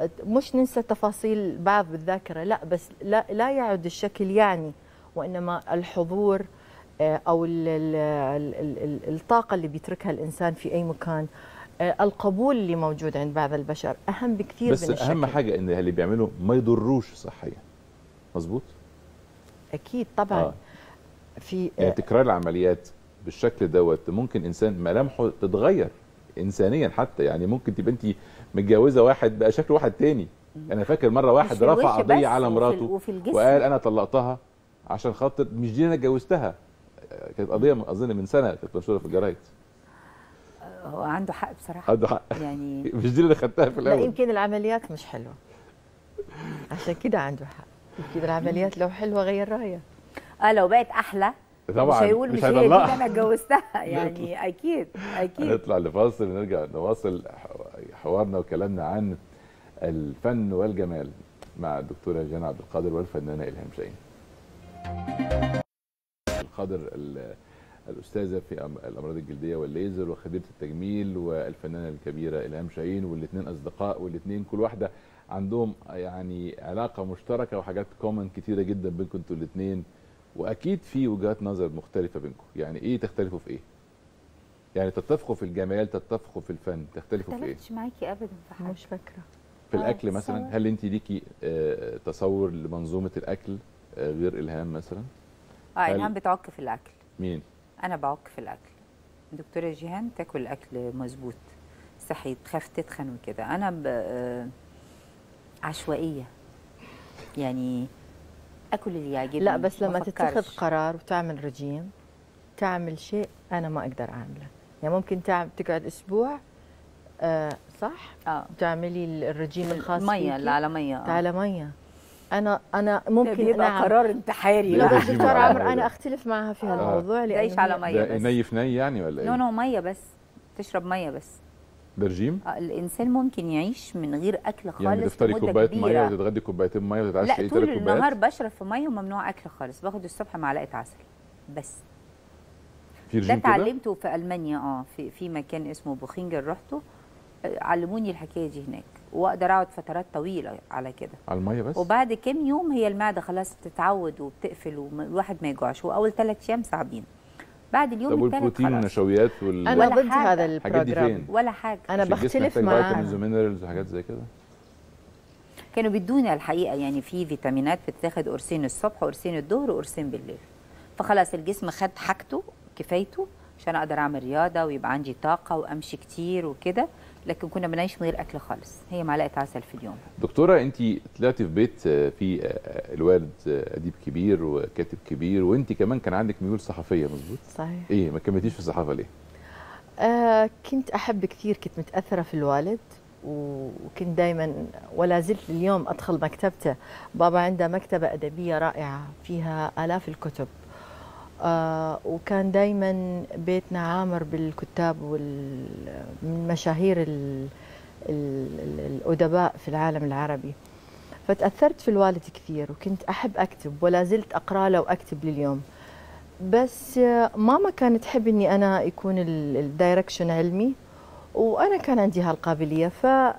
مش ننسى تفاصيل بعض بالذاكره لا بس لا لا يعد الشكل يعني وانما الحضور آه، او ال ال ال ال الطاقه اللي بيتركها الانسان في اي مكان آه، القبول اللي موجود عند بعض البشر اهم بكثير بس من الشكل اهم حاجه ان اللي بيعملوا ما يضروش صحيا مظبوط اكيد طبعا آه. في يعني آه، تكرار العمليات بالشكل دوت ممكن انسان ملامحه تتغير انسانيا حتى يعني ممكن تبقى انت متجوزه واحد بقى شكل واحد تاني انا فاكر مره واحد في الوش رفع قضيه بس، على وفي مراته ال- وفي الجسم. وقال انا طلقتها عشان خاطر مش دي اللي انا اتجوزتها آه، كانت قضيه من- اظن من سنه كانت منشوره في الجرايد هو عنده حق بصراحه عنده حق يعني مش دي اللي خدتها في لا الاول يمكن العمليات مش حلوه عشان كده عنده حق يمكن العمليات لو حلوه غير رايه اه لو بقت احلى طبعا مش هيقول مش مش, هي دي اللي هيطلقها. انا اتجوزتها يعني اكيد اكيد هنطلع لفاصل ونرجع نواصل حوارنا وكلامنا عن الفن والجمال مع الدكتوره جانا عبد القادر والفنانه الهام شاهين. القادر ال- الاستاذه في أم- الامراض الجلديه والليزر وخبيره التجميل والفنانه الكبيره الهام شاهين والاثنين اصدقاء والاثنين كل واحده عندهم يعني علاقه مشتركه وحاجات كومن كتيره جدا بينكم انتوا الاثنين واكيد في وجهات نظر مختلفه بينكم يعني ايه تختلفوا في ايه يعني تتفقوا في الجمال تتفقوا في الفن تختلفوا في ايه اختلفتش معاكي ابدا في حاجه مش فاكره في آه، الاكل مثلا تصور. هل انت ليكي آه، تصور لمنظومه الاكل آه، غير الهام مثلا اه هل- الهام بتعك في الاكل مين انا بعك في الاكل دكتوره جيهان تاكل اكل مظبوط صحي تخاف تتخن وكده انا ب... آه، عشوائيه يعني اكل اللي يعجبني لا بس ما لما أفكرش. تتخذ قرار وتعمل رجيم تعمل شيء انا ما اقدر اعمله يعني ممكن تعمل تقعد اسبوع آه صح اه تعملي الرجيم الخاص ميه فيكي. اللي على ميه آه. على ميه انا انا ده ممكن بيبقى نعم قرار انتحاري لا ده بس رجيم دكتور على عمرو مية. انا اختلف معها في آه. هالموضوع لأنه تعيش على هي- ميه ده بس ني في ني يعني ولا نو ايه نو ميه بس تشرب ميه بس برجيم آه، الانسان ممكن يعيش من غير اكل خالص يعني تفطري لمدة كوبايه كبيرة. ميه وتتغدي كوبايتين ميه وتتعشي لا ايه طول ثلاث النهار كوبايات بشرب في ميه وممنوع اكل خالص باخد الصبح معلقه عسل بس في ده رجيم كده اتعلمته في المانيا اه في في مكان اسمه بوخينجر رحته آه، علموني الحكايه دي هناك واقدر اقعد فترات طويله على كده على الميه بس وبعد كام يوم هي المعده خلاص بتتعود وبتقفل والواحد ما يجوعش واول ثلاث ايام صعبين بعد اليوم طب الثالث والبروتين خلاص والنشويات وال انا ولا ضد حاجة. هذا الحاجات دي البروجرام فين؟ ولا حاجه انا مش الجسم بختلف محتاج فيتامينز معاها ومينرالز وحاجات زي كده كانوا بيدونا الحقيقه يعني في فيتامينات بتتاخد قرصين الصبح وقرصين الظهر وقرصين بالليل فخلاص الجسم خد حاجته كفايته عشان اقدر اعمل رياضه ويبقى عندي طاقه وامشي كتير وكده لكن كنا بنعيش من غير اكل خالص هي معلقه عسل في اليوم دكتوره انت طلعتي في بيت آه، في آه، الوالد آه، اديب كبير وكاتب كبير وانت كمان كان عندك ميول صحفيه مظبوط صحيح ايه ما كملتيش في الصحافه ليه آه كنت احب كثير كنت متاثره في الوالد وكنت دائما ولا زلت اليوم ادخل مكتبته بابا عنده مكتبه ادبيه رائعه فيها الاف الكتب آه وكان دائما بيتنا عامر بالكتاب وال من مشاهير ال ال ال الادباء في العالم العربي فتاثرت في الوالد كثير وكنت احب اكتب ولا زلت اقرا له واكتب لليوم بس آه، ماما كانت تحب اني انا يكون ال- الدايركشن علمي وانا كان عندي هالقابليه ف آه،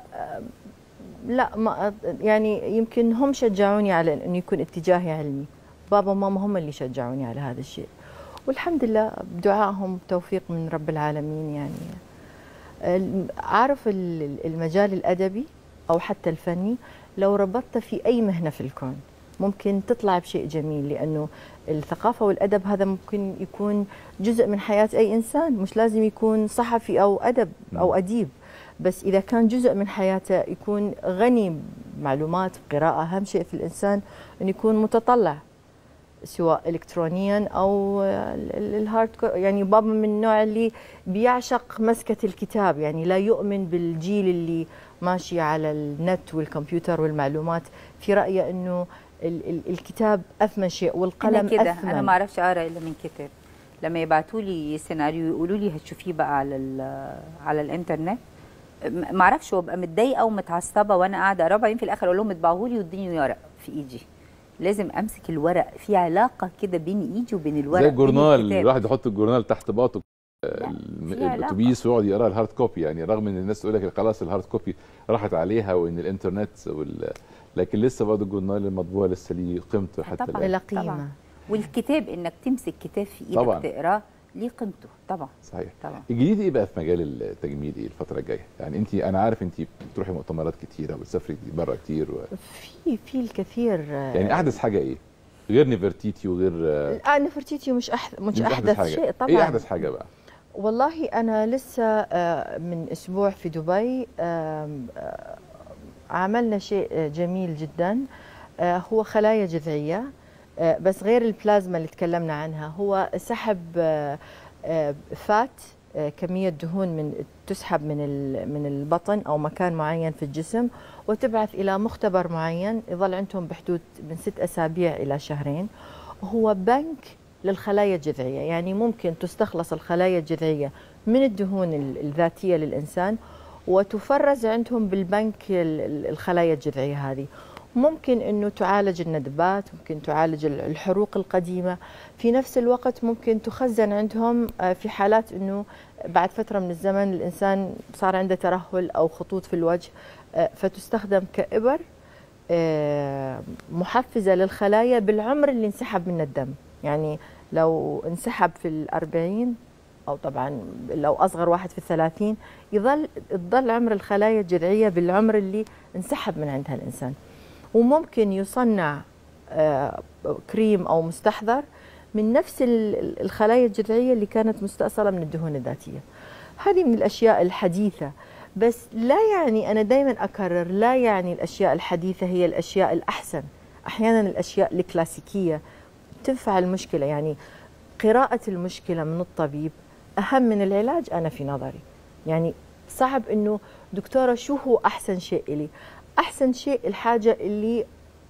لا ما يعني يمكن هم شجعوني على انه يكون اتجاهي علمي بابا وماما هم اللي شجعوني على هذا الشيء والحمد لله بدعائهم توفيق من رب العالمين يعني الم- عارف ال- المجال الادبي او حتى الفني لو ربطته في اي مهنه في الكون ممكن تطلع بشيء جميل لانه الثقافه والادب هذا ممكن يكون جزء من حياه اي انسان مش لازم يكون صحفي او ادب او اديب بس اذا كان جزء من حياته يكون غني بمعلومات بقراءه اهم شيء في الانسان انه يكون متطلع سواء الكترونيا او ال- ال- الهارد كو- يعني بابا من النوع اللي بيعشق مسكه الكتاب يعني لا يؤمن بالجيل اللي ماشي على النت والكمبيوتر والمعلومات في رايه انه ال- ال- الكتاب اثمن شيء والقلم انا كده اثمن انا ما اعرفش اقرا الا من كتاب لما يبعتوا لي سيناريو يقولوا لي هتشوفيه بقى على ال- على الانترنت م- ما اعرفش وابقى متضايقه ومتعصبه وانا قاعده اقرا بعدين في الاخر اقول لهم اطبعوه لي واديني ورق في ايدي لازم امسك الورق في علاقه كده بين ايدي وبين الورق زي بين الجورنال الكتاب. الواحد يحط الجورنال تحت باطه آه، الم- في علاقة. الاتوبيس ويقعد يقرا الهارد كوبي يعني رغم ان الناس تقول لك خلاص الهارد كوبي راحت عليها وان الانترنت وال... لكن لسه برضه الجورنال المطبوع لسه ليه قيمته حتى طبعا الان طبعا والكتاب انك تمسك كتاب في ايدك طبعاً. تقراه ليه قيمته طبعا صحيح طبعا الجديد ايه بقى في مجال التجميل ايه الفتره الجايه يعني انت انا عارف انت بتروحي مؤتمرات كتيره وبتسافري بره كتير و... في في الكثير آه، يعني احدث حاجه ايه غير نيفرتيتي وغير آه، آه نفرتيتي مش أحد مش, مش احدث, حاجه شيء طبعا ايه احدث حاجه بقى والله أنا لسه آه، من أسبوع في دبي آم، آه، عملنا شيء آه، جميل جدا آه، هو خلايا جذعيه آه، بس غير البلازما اللي تكلمنا عنها هو سحب آه، آه، فات آه، كميه دهون من تسحب من ال- من البطن او مكان معين في الجسم وتبعث الى مختبر معين يظل عندهم بحدود من ست اسابيع الى شهرين هو بنك للخلايا الجذعيه يعني ممكن تستخلص الخلايا الجذعيه من الدهون ال- الذاتيه للانسان وتفرز عندهم بالبنك ال- ال- الخلايا الجذعيه هذه ممكن انه تعالج الندبات ممكن تعالج ال- الحروق القديمه في نفس الوقت ممكن تخزن عندهم آه، في حالات انه بعد فتره من الزمن الانسان صار عنده ترهل او خطوط في الوجه آه، فتستخدم كابر آه، محفزه للخلايا بالعمر اللي انسحب منه الدم يعني لو انسحب في الأربعين أو طبعا لو أصغر واحد في الثلاثين يظل تظل عمر الخلايا الجذعية بالعمر اللي انسحب من عندها الإنسان وممكن يصنع آه، كريم أو مستحضر من نفس ال- الخلايا الجذعية اللي كانت مستأصلة من الدهون الذاتية هذه من الأشياء الحديثة بس لا يعني أنا دائما أكرر لا يعني الأشياء الحديثة هي الأشياء الأحسن أحيانا الأشياء الكلاسيكية تنفع المشكلة يعني قراءة المشكلة من الطبيب أهم من العلاج أنا في نظري يعني صعب أنه دكتورة شو هو أحسن شيء إلي أحسن شيء الحاجة اللي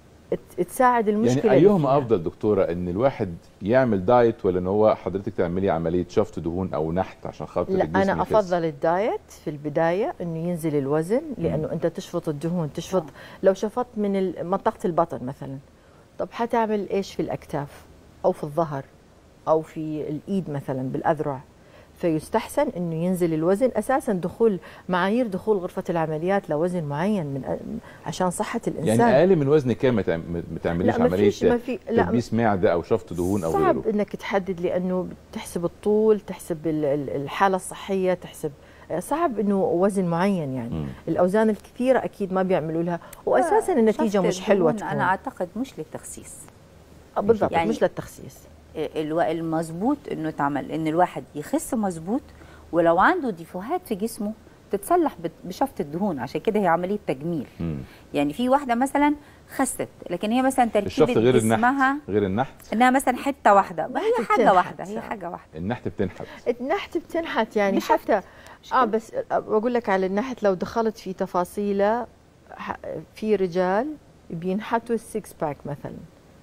ت- تساعد المشكلة يعني اللي ايهما فيها. افضل دكتوره ان الواحد يعمل دايت ولا ان هو حضرتك تعملي عمليه شفط دهون او نحت عشان خاطر لا الجسم انا يخس؟ افضل الدايت في البدايه انه ينزل الوزن لانه انت تشفط الدهون تشفط لو شفطت من ال- منطقه البطن مثلا طب حتعمل ايش في الاكتاف او في الظهر او في الايد مثلا بالاذرع فيستحسن انه ينزل الوزن اساسا دخول معايير دخول غرفه العمليات لوزن معين من عشان صحه الانسان يعني اقل من وزن كام ما تعم- ما تعمليش لا، ما عمليه فيش- ما في- لا، تلبيس معده او شفط دهون او صعب غيره انك تحدد لانه تحسب الطول تحسب ال- ال- الحاله الصحيه تحسب صعب انه وزن معين يعني مم. الاوزان الكثيره اكيد ما بيعملوا لها واساسا النتيجه شفط مش حلوه الدهون تكون انا اعتقد مش للتخسيس آه، بالضبط يعني- مش للتخسيس الو- المظبوط انه يتعمل ان الواحد يخس مظبوط ولو عنده ديفوهات في جسمه تتصلح بت- بشفط الدهون عشان كده هي عمليه تجميل مم. يعني في واحده مثلا خست لكن هي مثلا الشفط تركيبه غير جسمها النحت غير النحت انها مثلا حته واحده ما هي النحت حاجه بتنحت واحده هي صح. حاجه واحده النحت بتنحت النحت بتنحت يعني حتى اه بس بقول لك على النحت لو دخلت في تفاصيله ح- في رجال بينحتوا السكس باك مثلا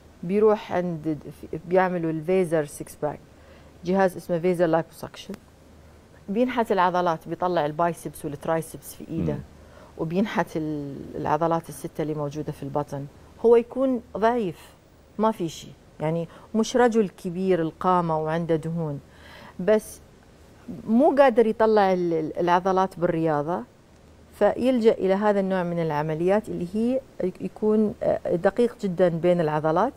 بيروح عند بيعملوا الفيزر سكس باك جهاز اسمه فيزر لايبوسكشن بينحت العضلات بيطلع البايسبس والترايسبس في ايده مم. وبينحت ال- العضلات الستة اللي موجودة في البطن هو يكون ضعيف ما في شيء يعني مش رجل كبير القامة وعنده دهون بس مو قادر يطلع ال- ال- العضلات بالرياضة فيلجأ إلى هذا النوع من العمليات اللي هي يكون آه، دقيق جدا بين العضلات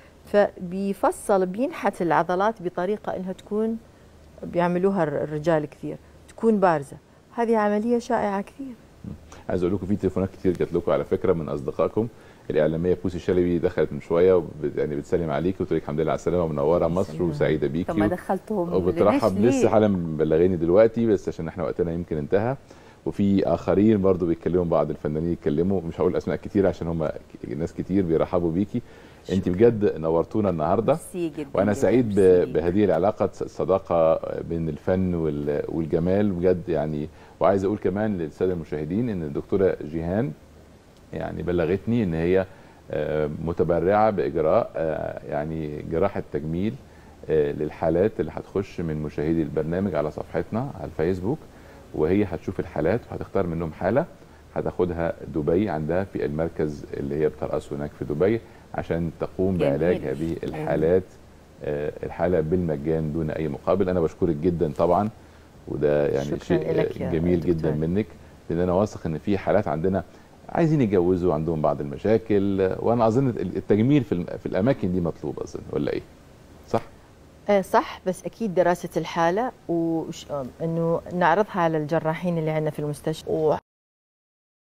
فبيفصل بينحت العضلات بطريقة إنها تكون بيعملوها الر- الرجال كثير تكون بارزة هذه عملية شائعة كثير عايز اقول لكم في تليفونات كتير جات لكم على فكره من اصدقائكم الاعلاميه بوسي شلبي دخلت من شويه وب- يعني بتسلم عليكي وتقول لك الحمد لله على السلامه منوره مصر وسعيده بيكي طب ما و- دخلتهم وبترحب ليش؟ لسه حالا مبلغيني دلوقتي بس عشان احنا وقتنا يمكن انتهى وفي اخرين برضو بيتكلموا بعض الفنانين يتكلموا مش هقول اسماء كتير عشان هم ناس كتير بيرحبوا بيكي انت بجد نورتونا النهارده ميرسي جدا وانا جدا، سعيد ب- ميرسي. بهذه العلاقه الصداقه بين الفن وال- والجمال بجد يعني وعايز اقول كمان للساده المشاهدين ان الدكتوره جيهان يعني بلغتني ان هي آه، متبرعه باجراء آه، يعني جراحه تجميل آه، للحالات اللي هتخش من مشاهدي البرنامج على صفحتنا على الفيسبوك وهي هتشوف الحالات وهتختار منهم حاله هتاخدها دبي عندها في المركز اللي هي بترأسه هناك في دبي عشان تقوم جميل. بعلاج هذه الحالات آه، الحاله بالمجان دون اي مقابل انا بشكرك جدا طبعا وده يعني شكراً شيء لك يا جميل دكتور. جدا منك لان انا واثق ان في حالات عندنا عايزين يتجوزوا عندهم بعض المشاكل وانا اظن التجميل في الم- في الاماكن دي مطلوب اظن ولا ايه صح آه، صح بس اكيد دراسه الحاله وانه نعرضها على الجراحين اللي عندنا في المستشفى